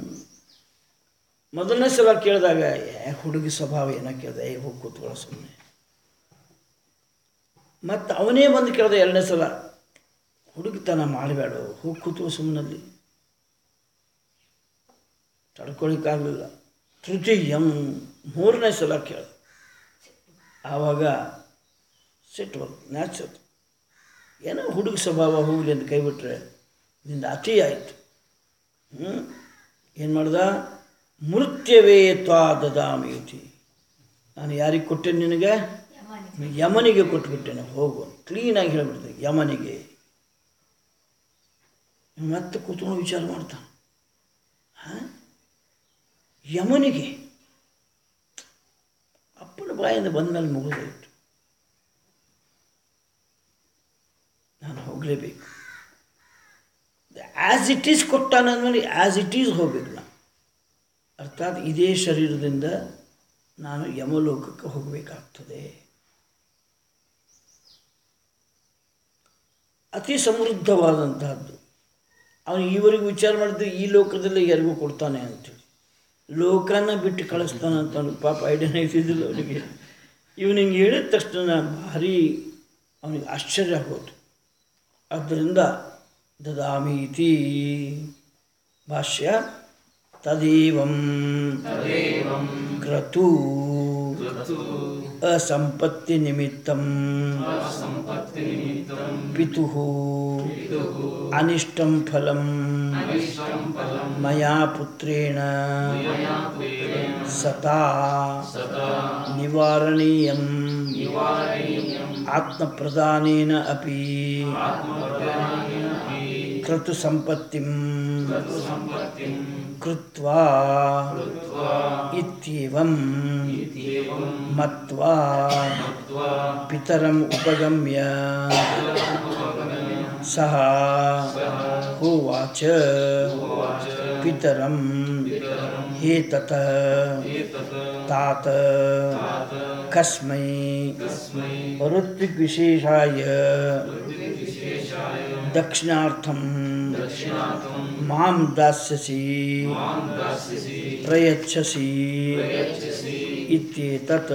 ಮೊದಲನೇ ಸಲ ಕೇಳಿದಾಗ ಏ ಹುಡುಗಿ ಸ್ವಭಾವ ಏನೋ ಕೇಳ್ದೆ ಏ ಹೋಗಿ ಕೂತ್ಕೊಳ್ಳೋ ಸುಮ್ಮನೆ ಮತ್ತು ಅವನೇ ಬಂದು ಕೇಳ್ದ ಎರಡನೇ ಸಲ ಹುಡುಗಿತನ ಮಾಡಬೇಡ ಹೋಗಿ ಕೂತ್ಕೋ ಸುಮ್ಮನಲ್ಲಿ ತಡ್ಕೊಳಿಕ್ಕಾಗಲಿಲ್ಲ ತೃತೀಯಂ ಮೂರನೇ ಸಲ ಕೇಳ್ದ ಆವಾಗ ಸಿಟ್ಟು ಬಂತು ನ್ಯಾಚುರಲ್ ಏನೋ ಹುಡುಗ ಸ್ವಭಾವ ಹೋಗಲಿ ಅಂತ ಕೈಬಿಟ್ರೆ ನಿಂದ ಅತಿ ಆಯಿತು ಹ್ಞೂ ಏನು ಮಾಡ್ದ ಮೃತ್ಯವೇ ತ್ವಾ ದದಾಮೀತಿ ನಾನು ಯಾರಿಗೆ ಕೊಟ್ಟೆ ನಿನಗೆ ಯಮನಿಗೆ ಕೊಟ್ಬಿಟ್ಟೆನೆ ಹೋಗು ಕ್ಲೀನಾಗಿ ಹೇಳಿಬಿಡ್ತೆ ಯಮನಿಗೆ ಮತ್ತೆ ಕೂತ್ಕೊಂಡು ವಿಚಾರ ಮಾಡ್ತಾನೆ ಹಾಂ ಯಮನಿಗೆ ಅಪ್ಪನ ಬಾಯಿಂದ ಬಂದಮೇಲೆ ಮುಗಿದೋಯ್ತು ನಾನು ಹೋಗಲೇಬೇಕು ಆ್ಯಸ್ ಇಟ್ ಈಸ್ ಕೊಟ್ಟಾನಂದ್ಮೇಲೆ ಆ್ಯಸ್ ಇಟ್ ಈಸ್ ಹೋಗ್ಬೇಕು ನಾನು ಅರ್ಥಾತ್ ಇದೇ ಶರೀರದಿಂದ ನಾನು ಯಮಲೋಕಕ್ಕೆ ಹೋಗಬೇಕಾಗ್ತದೆ ಅತಿ ಸಮೃದ್ಧವಾದಂತಹದ್ದು ಅವನು ಈವರೆಗೂ ವಿಚಾರ ಮಾಡಿದ್ರೆ ಈ ಲೋಕದಲ್ಲಿ ಯಾರಿಗೂ ಕೊಡ್ತಾನೆ ಅಂತೇಳಿ ಲೋಕನ ಬಿಟ್ಟು ಕಳಿಸ್ತಾನೆ ಅಂತ ಅವ್ನಿಗೆ ಪಾಪ ಐಡಿಯಾನೇ ಇದ್ದಿದ್ದಿಲ್ಲ ಅವನಿಗೆ ಇವನು ಹಿಂಗೆ ಹೇಳಿದ ತಕ್ಷಣ ಭಾರಿ ಅವನಿಗೆ ಆಶ್ಚರ್ಯ ಆಗೋದು ಆದ್ದರಿಂದ ದದಾಮೀತಿ ಭಾಷ್ಯ ತದೇವಂ ಕ್ರತು असम्पत्ति निमित्तम पितु अनिष्टं फलं मया पुत्रेण सता निवारणीयम् आत्मप्रदानेन अपि क्रतुसम्पत्तिं कृत्वा इत्येवं मत्वा पितरम् उपगम्य सः होवाच पितरं एतत् तात कस्मै ऋत्विग्विशेषाय दक्षिणार्थं मां दास्यसि प्रयच्छसि ಇತ್ಯೇತತ್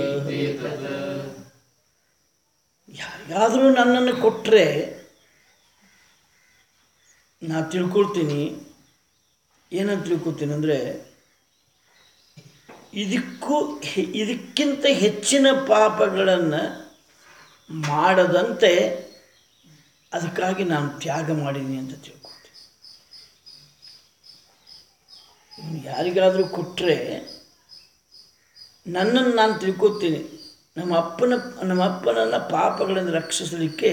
ಯಾರಿಗಾದರೂ ನನ್ನನ್ನು ಕೊಟ್ಟರೆ ನಾ ತಿಳ್ಕೊಳ್ತೀನಿ ಏನಂತ ತಿಳ್ಕೊತೀನಿ ಅಂದರೆ ಇದಕ್ಕೂ ಹೆ- ಇದಕ್ಕಿಂತ ಹೆಚ್ಚಿನ ಪಾಪಗಳನ್ನು ಮಾಡದಂತೆ ಅದಕ್ಕಾಗಿ ನಾನು ತ್ಯಾಗ ಮಾಡೀನಿ ಅಂತ ತಿಳ್ಕೊಳ್ತೀನಿ ಇವ್ನು ಯಾರಿಗಾದರೂ ಕೊಟ್ಟರೆ ನನ್ನನ್ನು ನಾನು ತಿಳ್ಕೊತೀನಿ ನಮ್ಮ ಅಪ್ಪನ ನಮ್ಮ ಅಪ್ಪನನ್ನು ಪಾಪಗಳಿಂದ ರಕ್ಷಿಸಲಿಕ್ಕೆ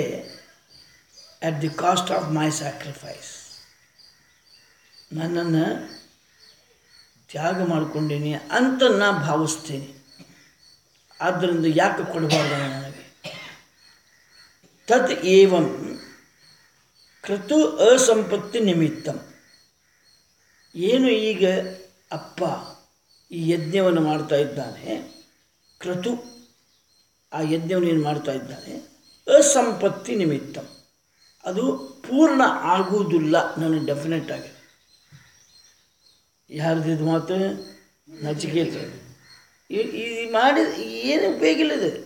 at the cost of my sacrifice ನನ್ನನ್ನು ತ್ಯಾಗ ಮಾಡ್ಕೊಂಡೀನಿ ಅಂತ ನಾ ಭಾವಿಸ್ತೇನೆ ಆದ್ದರಿಂದ ಯಾಕೆ ಕೊಡಬಾರ್ದು ನನಗೆ ತತ್ ಏವಂ ಕ್ರತು ಅಸಂಪತ್ತಿ ನಿಮಿತ್ತಂ ಏನು ಈಗ ಅಪ್ಪ ಈ ಯಜ್ಞವನ್ನು ಮಾಡ್ತಾ ಇದ್ದಾನೆ ಕ್ರತು ಆ ಯಜ್ಞವನ್ನು ಏನು ಮಾಡ್ತಾ ಇದ್ದಾನೆ ಅಸಂಪತ್ತಿ ನಿಮಿತ್ತಂ ಅದು ಪೂರ್ಣ ಆಗುವುದಿಲ್ಲ ನನಗೆ ಡೆಫಿನೆಟ್ ಆಗಿ ಯಾರ್ದಿದು ಮಾತು ನಚಿಕೇತ ಈ ಈ ಮಾಡಿ ಏನು ಉಪಯೋಗ ಇಲ್ಲ ಇದು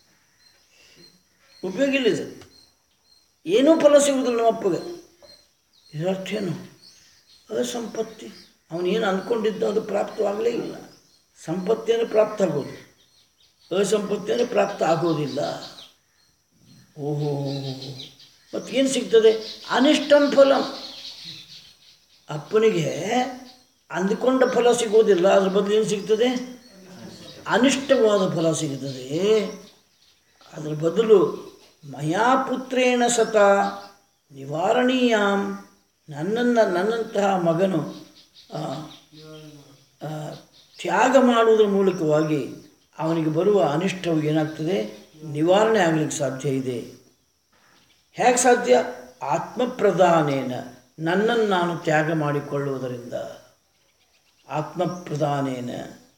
ಉಪಯೋಗ ಇಲ್ಲ ಇದು ಏನೂ ಫಲ ಸಿಗುವುದಿಲ್ಲ ನಮ್ಮ ಅಪ್ಪಗೆ ಇದರ್ಥ ಏನು ಅಸಂಪತ್ತಿ ಅವನೇನು ಅಂದ್ಕೊಂಡಿದ್ದ ಅದು ಪ್ರಾಪ್ತವಾಗಲೇ ಇಲ್ಲ ಸಂಪತ್ತಿಯನ್ನು ಪ್ರಾಪ್ತ ಆಗೋದು ಅಸಂಪತ್ತಿಯನ್ನು ಪ್ರಾಪ್ತ ಆಗೋದಿಲ್ಲ ಓಹೋ ಮತ್ತು ಏನು ಸಿಗ್ತದೆ ಅನಿಷ್ಟಂ ಫಲಂ ಅಪ್ಪನಿಗೆ ಅಂದುಕೊಂಡ ಫಲ ಸಿಗೋದಿಲ್ಲ ಅದ್ರ ಬದಲು ಏನು ಸಿಗ್ತದೆ ಅನಿಷ್ಟವಾದ ಫಲ ಸಿಗ್ತದೆ ಅದರ ಬದಲು ಮಯಾ ಪುತ್ರೇಣ ಸತ ನಿವಾರಣೀಯಾಂ ನನ್ನನ್ನು ನನ್ನಂತಹ ಮಗನು ಆ, ಆ, ತ್ಯಾಗ ಮಾಡುವುದರ ಮೂಲಕವಾಗಿ ಅವನಿಗೆ ಬರುವ ಅನಿಷ್ಟವು ಏನಾಗ್ತದೆ ನಿವಾರಣೆ ಆಗಲಿಕ್ಕೆ ಸಾಧ್ಯ ಇದೆ ಹೇಗೆ ಸಾಧ್ಯ ಆತ್ಮಪ್ರಧಾನೇನ ನನ್ನನ್ನು ನಾನು ತ್ಯಾಗ ಮಾಡಿಕೊಳ್ಳುವುದರಿಂದ ಆತ್ಮಪ್ರಧಾನೇನ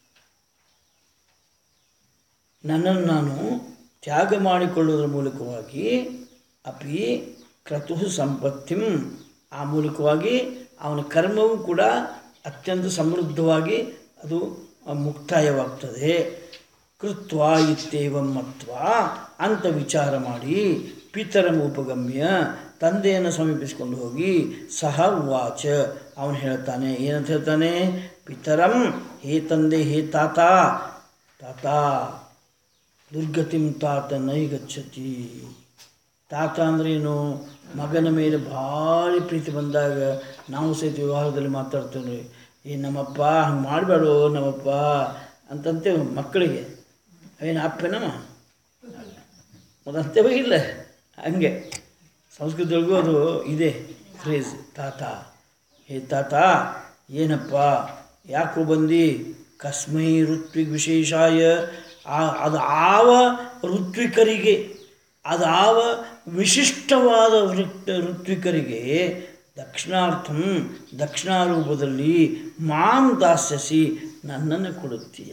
ನನ್ನನ್ನು ನಾನು ತ್ಯಾಗ ಮಾಡಿಕೊಳ್ಳುವುದರ ಮೂಲಕವಾಗಿ ಅಪಿ ಕ್ರತು ಸಂಪತ್ತಿಂ ಆ ಮೂಲಕವಾಗಿ ಅವನ ಕರ್ಮವೂ ಕೂಡ ಅತ್ಯಂತ ಸಮೃದ್ಧವಾಗಿ ಅದು ಆ, ಮುಕ್ತಾಯವಾಗ್ತದೆ ಕೃತ್ವ ಇತ್ಯೇವಂ ಮತ್ವ ಅಂತ ವಿಚಾರ ಮಾಡಿ ಪಿತರಂ ಉಪಗಮ್ಯ ತಂದೆಯನ್ನು ಸಮೀಪಿಸಿಕೊಂಡು ಹೋಗಿ ಸಹ ಉವಾಚ ಅವನು ಹೇಳ್ತಾನೆ ಏನಂತ ಹೇಳ್ತಾನೆ ಪಿತರಂ ಹೇ ತಂದೆ ಹೇ ತಾತ ತಾತ ದುರ್ಗತಿಂ ತಾತ ನೈ ಗಚ್ಚತಿ ತಾತ ಅಂದ್ರೇನು ಮಗನ ಮೇಲೆ ಭಾರಿ ಪ್ರೀತಿ ಬಂದಾಗ ನಾವು ಸಹಿತ ವಿವಾಹದಲ್ಲಿ ಮಾತಾಡ್ತೇವೆ ರೀ ಏ ನಮ್ಮಪ್ಪ ಹಂಗೆ ಮಾಡಬೇಡು ನಮ್ಮಪ್ಪ ಅಂತಂತೇವೆ ಮಕ್ಕಳಿಗೆ ಅವೇನು ಅಪ್ಪನಮ್ಮ ಅದಂತೇವೇ ಇಲ್ಲ ಹಂಗೆ ಸಂಸ್ಕೃತದೊಳಗೂ ಅದು ಇದೆ ಫ್ರೇಸ್ ತಾತ ಹೇ ತಾತ ಏನಪ್ಪ ಯಾಕೋ ಬಂದು ಕಸ್ಮೈ ಋತ್ವಿಕ್ ವಿಶೇಷಾಯ ಆ ಅದು ಆವ ಋತ್ವಿಕರಿಗೆ ಅದಾವ ವಿಶಿಷ್ಟವಾದ ವೃತ್ ಋತ್ವಿಕರಿಗೆ ದಕ್ಷಿಣಾರ್ಥಂ ದಕ್ಷಿಣಾರೂಪದಲ್ಲಿ ಮಾಂ ದಾಸ್ಯಸಿ ನನ್ನನ್ನು ಕೊಡುತ್ತೀಯ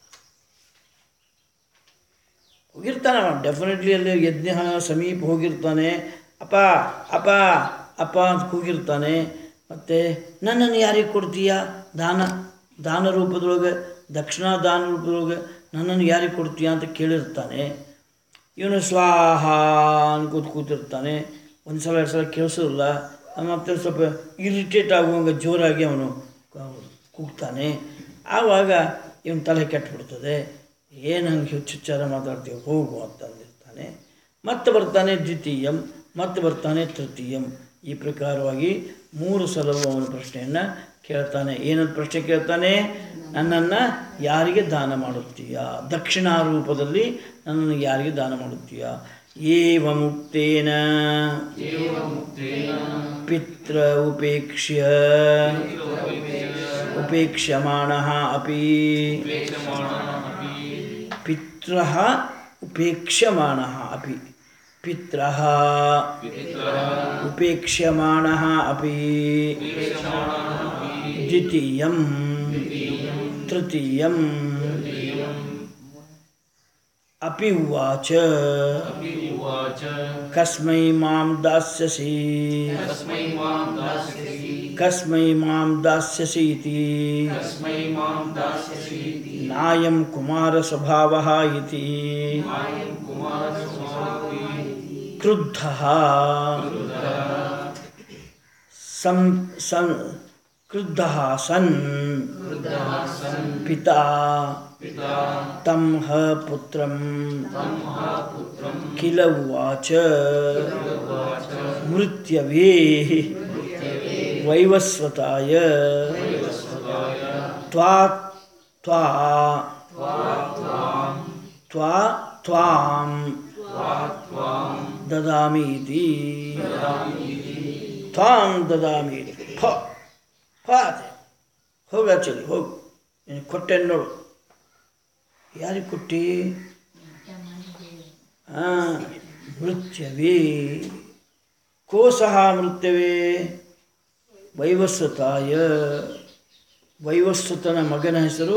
ಹೋಗಿರ್ತಾನೆ ಅವ ಡೆಫಿನೆಟ್ಲಿ ಅಲ್ಲಿ ಯಜ್ಞ ಸಮೀಪ ಹೋಗಿರ್ತಾನೆ ಅಪ್ಪ ಅಪ್ಪ ಅಪ್ಪ ಅಂತ ಕೂಗಿರ್ತಾನೆ ಮತ್ತು ನನ್ನನ್ನು ಯಾರಿಗೆ ಕೊಡ್ತೀಯ ದಾನ ದಾನ ರೂಪದೊಳಗೆ ದಕ್ಷಿಣ ದಾನ ರೂಪದೊಳಗೆ ನನ್ನನ್ನು ಯಾರಿಗೆ ಕೊಡ್ತೀಯ ಅಂತ ಕೇಳಿರ್ತಾನೆ ಇವನು ಸ್ವಾಹ ಅನ್ಕೋತ ಕೂತಿರ್ತಾನೆ ಒಂದು ಸಲ ಎರಡು ಸಲ ಕೇಳಿಸೋದಿಲ್ಲ ಮತ್ತೆ ಸ್ವಲ್ಪ ಇರಿಟೇಟ್ ಆಗುವಂಗೆ ಜೋರಾಗಿ ಅವನು ಕೂಗ್ತಾನೆ ಆವಾಗ ಇವನ ತಲೆ ಕೆಟ್ಟುಬಿಡ್ತದೆ ಏನು ಹಂಗೆ ಹುಚ್ಚುಚ್ಚಾರ ಮಾತಾಡ್ತೀವಿ ಹೋಗು ಅಂತ ಅಂದಿರ್ತಾನೆ ಮತ್ತೆ ಬರ್ತಾನೆ ದ್ವಿತೀಯಂ ಮತ್ತೆ ಬರ್ತಾನೆ ತೃತೀಯಂ ಈ ಪ್ರಕಾರವಾಗಿ ಮೂರು ಸಲವೂ ಅವನ ಪ್ರಶ್ನೆಯನ್ನು ಕೇಳ್ತಾನೆ ಏನಂತ ಪ್ರಶ್ನೆ ಕೇಳ್ತಾನೆ ನನ್ನನ್ನು ಯಾರಿಗೆ ದಾನ ಮಾಡುತ್ತೀಯಾ ದಕ್ಷಿಣ ರೂಪದಲ್ಲಿ ನನ್ನನ್ನು ಯಾರಿಗೆ ದಾನ ಮಾಡುತ್ತೀಯಾ ಏವ ಮುಕ್ತೇನ ಪಿತ್ರ ಉಪೇಕ್ಷ್ಯ ಉಪೇಕ್ಷ್ಯಮಾಣ ಅಪಿ ಪಿತ್ರ ಉಪೇಕ್ಷ್ಯಮಾಣ ಅಪಿ ಪಿತ್ರ ಉಪೇಕ್ಷ್ಯಮಾಣ ಅಪಿ ದ್ವಿತೀಯಂ ತೃತೀಯಂ अपि उवाच कस्मै मां दास्यसि कस्मै मां दास्यसि इति नायं कुमारस्वभावः इति क्रुद्धः सं सन् क्रुद्धः सन् पिता तं ह पुत्रं किल उवाच मृत्यवे वैवस्वताय त्वा त्वा त्वा त्वां ददामि इति त्वां ददामि इति फ फ ಹೋಗ ಚಲಿ ಹೋಗು ನೀನು ಕೊಟ್ಟೆ ನೋಡು ಯಾರಿಗೆ ಕೊಟ್ಟಿ ಹಾಂ ಮೃತ್ಯವೇ ಕೋ ಸಹ ಮೃತ್ಯವೇ ವೈವಸ್ವತಾಯ ವೈವಸ್ವತನ ಮಗನ ಹೆಸರು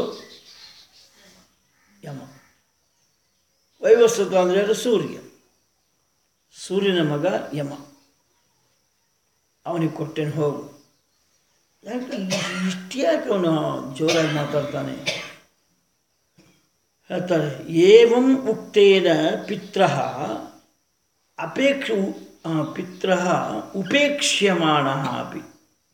ಯಮ ವೈವಸ್ವತ ಅಂದರೆ ಅದು ಸೂರ್ಯ ಸೂರ್ಯನ ಮಗ ಯಮ ಅವನಿಗೆ ಕೊಟ್ಟೇನು ಹೋಗು ಯಾಕೆ ಇಷ್ಟು ಯಾಕೆ ಅವನು ಜೋರಾಗಿ ಮಾತಾಡ್ತಾನೆ ಹೇಳ್ತಾರೆ ಏವಂ ಉಕ್ತೇನ ಪಿತ್ರ ಅಪೇಕ್ಷ ಪಿತ್ರ ಉಪೇಕ್ಷ್ಯಮಾಣ ಅಪಿ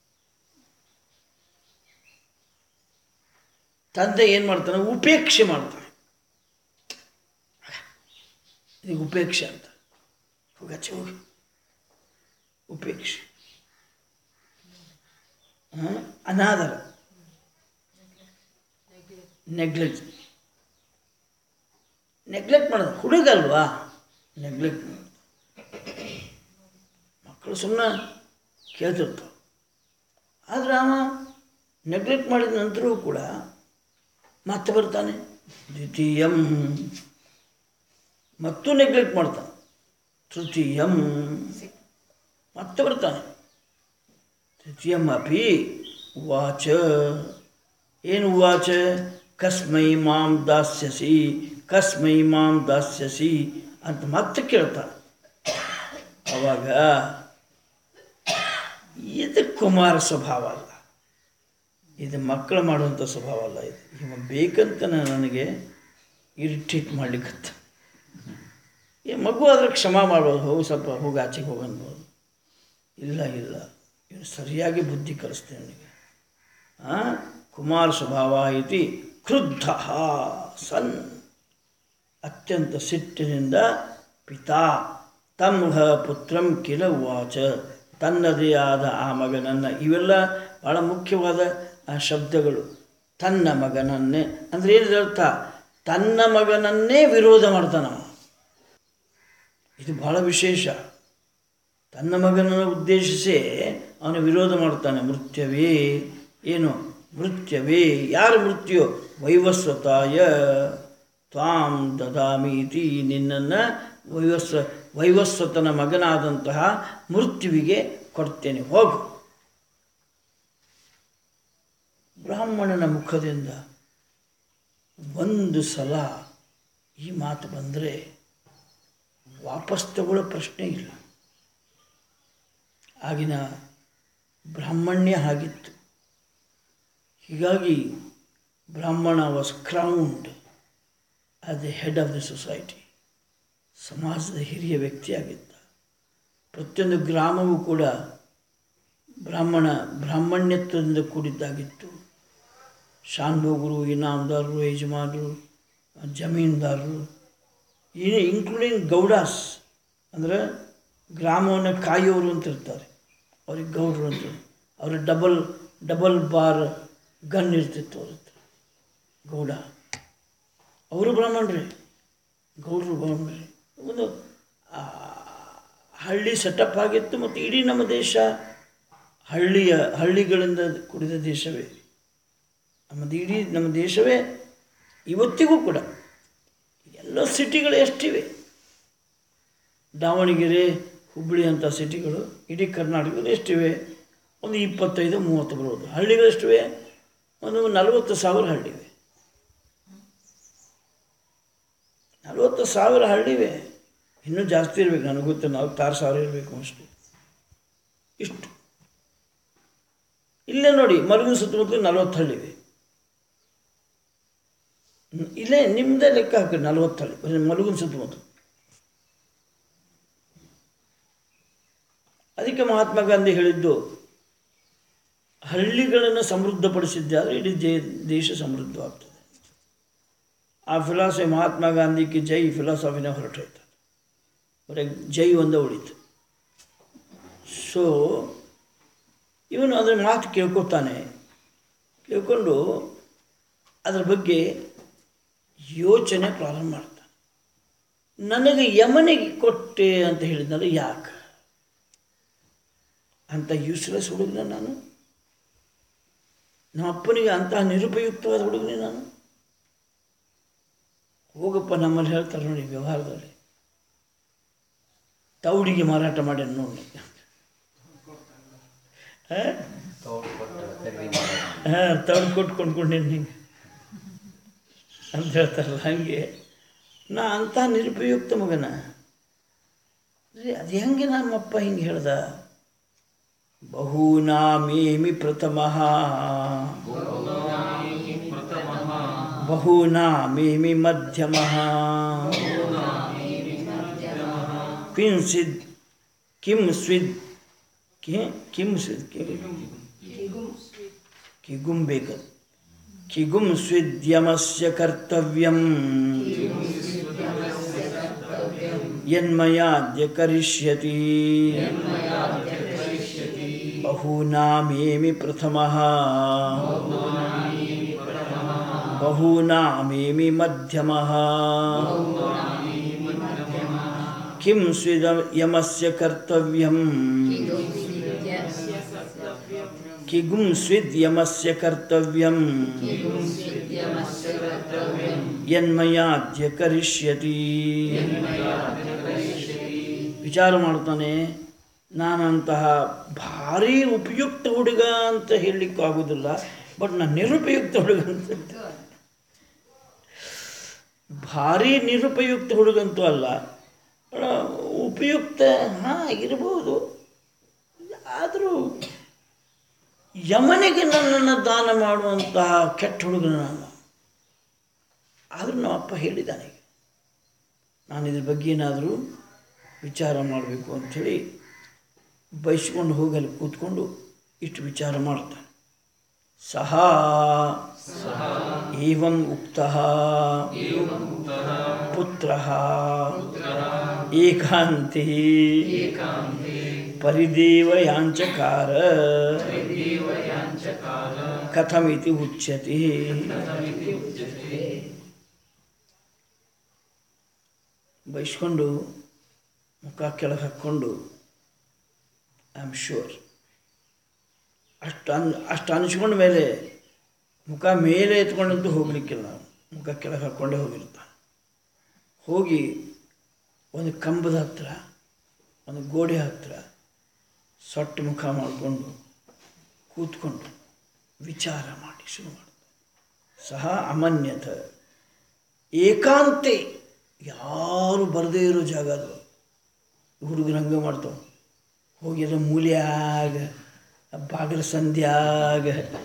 ತಂದೆ ಏನು ಮಾಡ್ತಾನೆ ಉಪೇಕ್ಷೆ ಮಾಡ್ತಾನೆ ಇದಕ್ಕೆ ಉಪೇಕ್ಷೆ ಅಂತ ಹೋಗಚ್ಚೆ ಹೋಗಿ ಉಪೇಕ್ಷೆ ಆ, ಅನಾದರ ನೆಗ್ಲೆಕ್ಟ್ ನೆಗ್ಲೆಕ್ಟ್ ಮಾಡೋದು ಹುಡುಗ ಅಲ್ವಾ ನೆಗ್ಲೆಕ್ಟ್ ಮಾಡೋದು ಮಕ್ಕಳು ಸುಮ್ಮನೆ ಕೇಳ್ತಿರ್ತಾವೆ ಆದರೆ ಅವ ನೆಗ್ಲೆಕ್ಟ್ ಮಾಡಿದ ನಂತರವೂ ಕೂಡ ಮತ್ತೆ ಬರ್ತಾನೆ ದ್ವಿತೀಯಂ ಮತ್ತು ನೆಗ್ಲೆಕ್ಟ್ ಮಾಡ್ತಾನೆ ತೃತೀಯಂ ಮತ್ತೆ ಬರ್ತಾನೆ ತೃತೀಯಂ ಅಪಿ ಉವಾಚ ಏನು ಉವಾಚ ಕಸ್ಮೈ ಮಾಂ ದಾಸ್ಯಸಿ ಕಸ್ಮೈ ಮಾಂ ದಾಸ್ಯಸಿ ಅಂತ ಮತ್ತೆ ಕೇಳ್ತಾನೆ ಅವಾಗ ಇದು ಕುಮಾರ ಸ್ವಭಾವ ಅಲ್ಲ ಇದು ಮಕ್ಕಳು ಮಾಡುವಂಥ ಸ್ವಭಾವ ಅಲ್ಲ ಇದು ಇವ ಬೇಕಂತ ನನಗೆ ಇರಿಟೇಟ್ ಮಾಡ್ಲಿಕ್ಕತ್ತ ಈ ಮಗು ಆದ್ರೆ ಕ್ಷಮ ಮಾಡ್ಬೋದು ಹೋಗು ಸ್ವಲ್ಪ ಹೋಗಿ ಆಚೆಗೆ ಹೋಗಿ ಅನ್ಬೋದು ಇಲ್ಲ ಇಲ್ಲ ಇವನು ಸರಿಯಾಗಿ ಬುದ್ಧಿ ಕಲಿಸ್ತೇನೆ ಅವನಿಗೆ ಆ? ಕುಮಾರ ಸ್ವಭಾವ ಇತಿ ಕ್ರುದ್ಧ ಸನ್ ಅತ್ಯಂತ ಸಿಟ್ಟಿನಿಂದ ಪಿತಾ ತಮ್ಮ ಪುತ್ರಂ ಕಿಲ ಉವಾಚ ತನ್ನದೇ ಆದ ಆ ಮಗನನ್ನು ಇವೆಲ್ಲ ಭಾಳ ಮುಖ್ಯವಾದ ಆ ಶಬ್ದಗಳು ತನ್ನ ಮಗನನ್ನೇ ಅಂದರೆ ಏನಿದೆ ಅರ್ಥ ತನ್ನ ಮಗನನ್ನೇ ವಿರೋಧ ಮಾಡ್ತಾನವ ಇದು ಬಹಳ ವಿಶೇಷ ತನ್ನ ಮಗನನ್ನು ಉದ್ದೇಶಿಸಿ ಅವನು ವಿರೋಧ ಮಾಡ್ತಾನೆ ಮೃತ್ಯವೇ ಏನು ಮೃತ್ಯವೇ ಯಾರು ಮೃತ್ಯು ವೈವಸ್ವತಾಯ ತ್ವಾಂ ದದಾಮೀತಿ ನಿನ್ನನ್ನು ವೈವಸ್ವ ವೈವಸ್ವತನ ಮಗನಾದಂತಹ ಮೃತ್ಯುವಿಗೆ ಕೊಡ್ತೇನೆ ಹೋಗು ಬ್ರಾಹ್ಮಣನ ಮುಖದಿಂದ ಒಂದು ಸಲ ಈ ಮಾತು ಬಂದರೆ ವಾಪಸ್ ತಗೊಳ್ಳೋ ಪ್ರಶ್ನೆ ಇಲ್ಲ ಆಗಿನ ಬ್ರಾಹ್ಮಣ್ಯ ಆಗಿತ್ತು ಹೀಗಾಗಿ ಬ್ರಾಹ್ಮಣ was crowned as the head of the society ಸಮಾಜದ ಹಿರಿಯ ವ್ಯಕ್ತಿಯಾಗಿದ್ದ ಪ್ರತಿಯೊಂದು ಗ್ರಾಮವೂ ಕೂಡ ಬ್ರಾಹ್ಮಣ ಬ್ರಾಹ್ಮಣ್ಯತ್ವದಿಂದ ಕೂಡಿದ್ದಾಗಿತ್ತು ಶಾನ್ಭೋಗರು ಇನಾಮದಾರರು ಯಜಮಾನರು ಜಮೀನ್ದಾರರು ಈ ಇನ್ಕ್ಲೂಡಿಂಗ್ ಗೌಡಾಸ್ ಅಂದರೆ ಗ್ರಾಮವನ್ನು ಕಾಯೋರು ಅಂತ ಇರ್ತಾರೆ ಅವ್ರಿಗೆ ಗೌಡರು ಅಂತ ಅವ್ರ ಡಬಲ್ ಡಬಲ್ ಬಾರ್ ಗನ್ ಇರ್ತಿತ್ತು ಅವ್ರ ಹತ್ರ ಗೌಡ ಅವರು ಬ್ರಾಹ್ಮಣರೇ ಗೌಡರು ಬ್ರಾಹ್ಮಣರೇ ಒಂದು ಆ, ಹಳ್ಳಿ ಸೆಟಪ್ ಆಗಿತ್ತು ಮತ್ತು ಇಡೀ ನಮ್ಮ ದೇಶ ಹಳ್ಳಿಯ ಹಳ್ಳಿಗಳಿಂದ ಕೂಡಿದ ದೇಶವೇ ನಮ್ಮದು ಇಡೀ ನಮ್ಮ ದೇಶವೇ ಇವತ್ತಿಗೂ ಕೂಡ ಎಲ್ಲ ಸಿಟಿಗಳು ಎಷ್ಟಿವೆ ದಾವಣಗೆರೆ ಹುಬ್ಬಳ್ಳಿ ಅಂಥ ಸಿಟಿಗಳು ಇಡೀ ಕರ್ನಾಟಕದಲ್ಲಿ ಎಷ್ಟಿವೆ ಒಂದು ಇಪ್ಪತ್ತೈದು ಮೂವತ್ತು ಬರೋದು ಹಳ್ಳಿಗಳು ಎಷ್ಟಿವೆ ಒಂದು ನಲವತ್ತು ಸಾವಿರ ಹಳ್ಳಿವೆ ನಲವತ್ತು ಸಾವಿರ ಹಳ್ಳಿವೆ ಇನ್ನೂ ಜಾಸ್ತಿ ಇರಬೇಕು ನನಗೆ ಗೊತ್ತು ನಲವತ್ತಾರು ಸಾವಿರ ಇರಬೇಕು ಮೋಸ್ಟ್ಲಿ ಇಷ್ಟು ಇಲ್ಲೇ ನೋಡಿ ಮರುಗಿನ ಸುತ್ತಮುತ್ತಲು ನಲವತ್ತು ಹಳ್ಳಿವೆ ಹ್ಮ್, ಇಲ್ಲೇ ನಿಮ್ಮದೇ ಲೆಕ್ಕ ಹಾಕಿ ನಲವತ್ತು ಹಳ್ಳಿ ಬರೀ ಮಲಗಿನ ಸುತ್ತಮುತ್ತಲು ಅದಕ್ಕೆ ಮಹಾತ್ಮ ಗಾಂಧಿ ಹೇಳಿದ್ದು ಹಳ್ಳಿಗಳನ್ನು ಸಮೃದ್ಧಪಡಿಸಿದ್ದಾದರೆ ಇಡೀ ಜೇ ದೇಶ ಸಮೃದ್ಧವಾಗ್ತದೆ ಆ ಫಿಲಾಸಫಿ ಮಹಾತ್ಮ ಗಾಂಧಿಗೆ ಜೈ ಫಿಲಾಸಫಿನ ಹೊರಟೋಯ್ತು ಬರೀ ಜೈ ಒಂದೇ ಉಳಿತು ಸೊ ಇವನು ಅದರ ಮಾತು ಕೇಳ್ಕೊತಾನೆ ಕೇಳ್ಕೊಂಡು ಅದರ ಬಗ್ಗೆ ಯೋಚನೆ ಪ್ರಾರಂಭ ಮಾಡ್ತಾನೆ ನನಗೆ ಯಮನಿಗೆ ಕೊಟ್ಟೆ ಅಂತ ಹೇಳಿದ್ನಲ್ಲ ಯಾಕೆ ಅಂತ ಯೂಸ್ಲೆಸ್ ಹುಡುಗನ ನಾನು ನಮ್ಮ ಅಪ್ಪನಿಗೆ ಅಂತಹ ನಿರುಪಯುಕ್ತವಾದ ಹುಡುಗನೇ ನಾನು ಹೋಗಪ್ಪ ನಮ್ಮಲ್ಲಿ ಹೇಳ್ತಾರೆ ನೋಡಿ ವ್ಯವಹಾರದಲ್ಲಿ ತೌಡಿಗೆ ಮಾರಾಟ ಮಾಡಿ ನೋಡಿ ಹಾಂ ತೌಡು ಕೊಟ್ಟು ಖರೀದಿ ಮಾಡೋದು ಹಾಂ ತೌಡು ಕೊಟ್ಟು ಕೊಂಡ್ಕೊಂಡೇನು ಹಿಂಗೆ ಅಂತ ಹೇಳ್ತಾರಲ್ಲ ಹಾಗೆ ನಾ ಅಂಥ ನಿರುಪಯುಕ್ತ ಮಗನ ರೀ ಅದು ಹೆಂಗೆ ನಮ್ಮಪ್ಪ ಹಿಂಗೆ ಹೇಳ್ದ ಬಹೂನಾಮೇಮಿ ಪ್ರಥಮಃ ಬಹೂನಾಮೇಮಿ ಮಧ್ಯಮಃ ಕಿಂಚಿದ್ ಕಿಂ ಸ್ವಿದ್ ಕಿ- ಕಿಂ ಸ್ವಿದ್ ಕಿ- ಕಿಗುಂ ಬೇಕದು ಕಿಗುಂ ಸ್ವಿದ್ಯಮಸ್ಯ ಕರ್ತವ್ಯಂ ಯನ್ಮಯಾದ್ಯ ಕರಿಷ್ಯತಿ ಬಹೂನಾಮೇಮಿ ಪ್ರಥಮಃ ಬಹೂನಾಮೇಮಿ ಮಧ್ಯಮಃ ಕಿಂ ಸ್ವಿದ ಯಮಸ್ಯ ಕರ್ತವ್ಯಂ ಕಿಗುಂ ಸ್ವಿದ್ ಯಮಸ್ಯ ಕರ್ತವ್ಯಂ ಯನ್ಮಯಾದ್ಯ ಕರಿಷ್ಯತಿ ವಿಚಾರ ಮಾಡ್ತಾನೆ ನಾನಂತಹ ಭಾರಿ ಉಪಯುಕ್ತ ಹುಡುಗ ಅಂತ ಹೇಳಲಿಕ್ಕೂ ಆಗೋದಿಲ್ಲ ಬಟ್ ನಾನು ನಿರುಪಯುಕ್ತ ಹುಡುಗ ಅಂತ ಭಾರಿ ನಿರುಪಯುಕ್ತ ಹುಡುಗಂತೂ ಅಲ್ಲ ಬಹಳ ಉಪಯುಕ್ತ ಹಾಂ ಇರ್ಬೋದು ಆದರೂ ಯಮನಿಗೆ ನನ್ನನ್ನು ದಾನ ಮಾಡುವಂತಹ ಕೆಟ್ಟ ಹುಡುಗನ ನಾನು ಆದರೂ ನಮ್ಮ ಅಪ್ಪ ಹೇಳಿದ್ದಾನೆ ಈಗ. ನಾನು ಇದ್ರ ಬಗ್ಗೆ ಏನಾದರೂ ವಿಚಾರ ಮಾಡಬೇಕು ಅಂಥೇಳಿ ಬಯಸ್ಕೊಂಡು ಹೋಗಿ ಅಲ್ಲಿ ಕೂತ್ಕೊಂಡು ಇಷ್ಟು ವಿಚಾರ ಮಾಡ್ತಾನೆ ಸಹ ಏವಂ ಉಕ್ತ ಪುತ್ರ ಏಕಾಂತಿ ಪರಿದೇವಯಾಂಚಕಾರ ಕಥಮಿತಿ ಉಚ್ಯತೆ ಬೈಸ್ಕೊಂಡು ಮುಖ ಕೆಳಗೆ ಹಾಕ್ಕೊಂಡು ಐ ಆಮ್ ಶ್ಯೂರ್ ಅಷ್ಟು ಅನ್ ಅಷ್ಟು ಅನಿಸ್ಕೊಂಡ ಮೇಲೆ ಮುಖ ಮೇಲೆ ಎತ್ಕೊಂಡಂತೂ ಹೋಗ್ಲಿಕ್ಕಿಲ್ಲ ನಾವು ಮುಖ ಕೆಳಗೆ ಹಾಕ್ಕೊಂಡೇ ಹೋಗಿರ್ತಾನೆ ಹೋಗಿ ಒಂದು ಕಂಬದ ಹತ್ರ ಒಂದು ಗೋಡೆ ಹತ್ರ ಸೊಟ್ಟು ಮುಖ ಮಾಡಿಕೊಂಡು ಕೂತ್ಕೊಂಡು ವಿಚಾರ ಮಾಡಿ ಶುರು ಮಾಡ್ತಾನೆ ಸಹ ಅಮನ್ಯತ ಏಕಾಂತೆ ಯಾರು ಬರದೇ ಇರೋ ಜಾಗ ಅದು ಹುಡುಗರು ಹಂಗೆ ಮಾಡ್ತಾವೆ ಹೋಗಿ ಎಲ್ಲ ಮೂಲ್ಯಾಗ ಬಾಗಿಲ ಸಂಧ್ಯಾಗ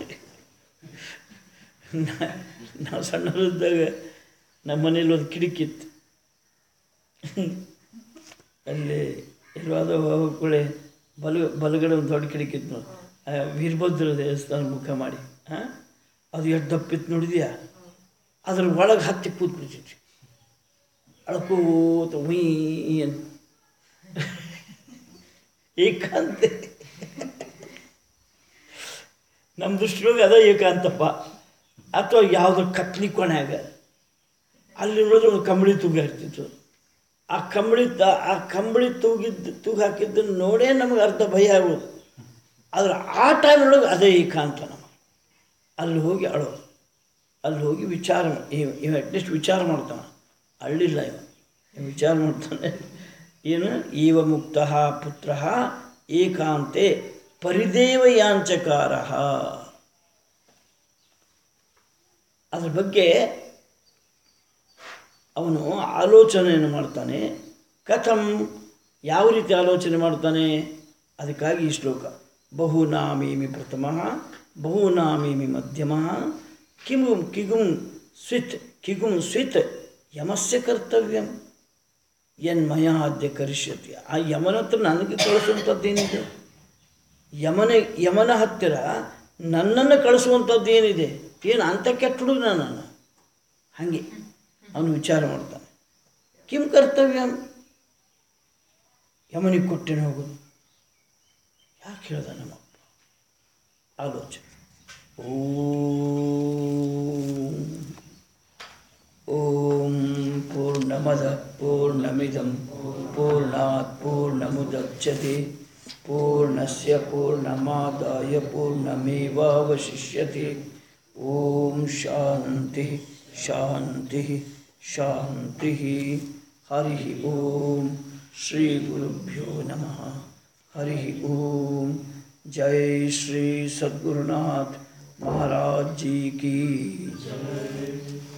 ನಾ- ನಾವು ಸಣ್ಣವರಿದ್ದಾಗ ನಮ್ಮ ಮನೇಲಿ ಒಂದು ಕಿಟಕಿತ್ತು ಅಲ್ಲಿ ಎಲ್ಲಾದ ಹೋಗ್ಕೊಳ್ಳೆ ಬಲ ಬಲಗಡೆ ಒಂದು ದೊಡ್ಡ ಕಿಟಕಿ ಇತ್ತು ನೋಡಿ ಆ ವೀರಭದ್ರ ದೇವಸ್ಥಾನ ಮುಖ ಮಾಡಿ ಹಾಂ ಅದು ಎಷ್ಟು ದಪ್ಪಿತ್ತು ನೋಡಿದ್ಯಾ ಅದ್ರ ಒಳಗೆ ಹತ್ತಿ ಕೂತ್ಬಿಡ್ತಿದ್ವಿ ಅಳ್ಕೋತ ಉಯ್ ಅಂತ ಏಕಾಂತೆ ನಮ್ಮ ದೃಷ್ಟಿಯೊಳಗೆ ಅದ ಏಕಾಂತಪ್ಪ ಅಥವಾ ಯಾವುದೋ ಕತ್ಲಿ ಕೊನೆಯಾಗ ಅಲ್ಲಿ ನೋಡಿದ್ರೆ ಒಂದು ಕಂಬಳಿ ತೂಗ ಇರ್ತಿತ್ತು ಆ ಕಂಬಳಿ ತ- ಆ ಕಂಬಳಿ ತೂಗಿದ್ದು ತೂಗು ಹಾಕಿದ್ದನ್ನು ನೋಡೇ ನಮಗೆ ಅರ್ಧ ಭಯ ಆಗೋದು ಆದ್ರೆ ಆ ಟೈಮ್ನೊಳಗೆ ಅದೇ ಏಕಾಂತ ನಮಗೆ ಅಲ್ಲಿ ಹೋಗಿ ಅಳೋದು ಅಲ್ಲಿ ಹೋಗಿ ವಿಚಾರ ಇವ ಇವ ಅಟ್ಲೀಸ್ಟ್ ವಿಚಾರ ಮಾಡ್ತಾನೆ ಅಳ್ಳಿಲ್ಲ ಇವ ಇವ ವಿಚಾರ ಮಾಡ್ತಾನೆ ಏನು ಈವ ಮುಕ್ತ ಪುತ್ರ ಏಕಾಂತೆ ಪರಿದೇವಯಾಂಚಕಾರ ಅದ್ರ ಬಗ್ಗೆ ಅವನು ಆಲೋಚನೆಯನ್ನು ಮಾಡ್ತಾನೆ ಕಥಂ ಯಾವ ರೀತಿ ಆಲೋಚನೆ ಮಾಡ್ತಾನೆ ಅದಕ್ಕಾಗಿ ಈ ಶ್ಲೋಕ ಬಹುನಾಮೀಮಿ ಪ್ರಥಮ ಬಹುನಾಮೀಮಿ ಮಧ್ಯಮ ಕಿಮುಂ ಕಿಗುಂ ಸ್ವಿತ್ ಕಿಗುಂ ಸ್ವಿತ್ ಯಮಸ್ಯ ಕರ್ತವ್ಯಂ ಯನ್ಮಯ ಆದ್ಯ ಕರಿಷ್ಯತಿ ಆ ಯಮನ ಹತ್ರ ನನಗೆ ಕಳಿಸುವಂಥದ್ದೇನಿದೆ ಯಮನ ಯಮನ ಹತ್ತಿರ ನನ್ನನ್ನು ಕಳಿಸುವಂಥದ್ದು ಏನಿದೆ ಏನು ಅಂತ ಕೆಟ್ಟ ಹುಡುಗ ನಾನು ಹಾಗೆ ಅವನು ವಿಚಾರ ಮಾಡ್ತಾನೆ ಕಿಂ ಕರ್ತವ್ಯ ಯಮನಿಗೆ ಕೊಟ್ಟೇನೆ ಹೋಗೋದು ಯಾಕೆ ಹೇಳ್ದ ನಮ್ಮಪ್ಪ ಆಲೋಚನೆ ಓಂ ಓಂ ಪೂರ್ಣಮದ ಪೂರ್ಣಮಿದಂ ಪೂರ್ಣಾತ್ ಪೂರ್ಣಮುದಚ್ಯತೆ पूर्णस्य पूर्णमादाय पूर्णमेवावशिष्यते ॐ शान्तिः शान्तिः शान्तिः हरिः ॐ श्रीगुरुभ्यो नमः हरिः ॐ जय श्री सद्गुरुनाथ महाराज जी की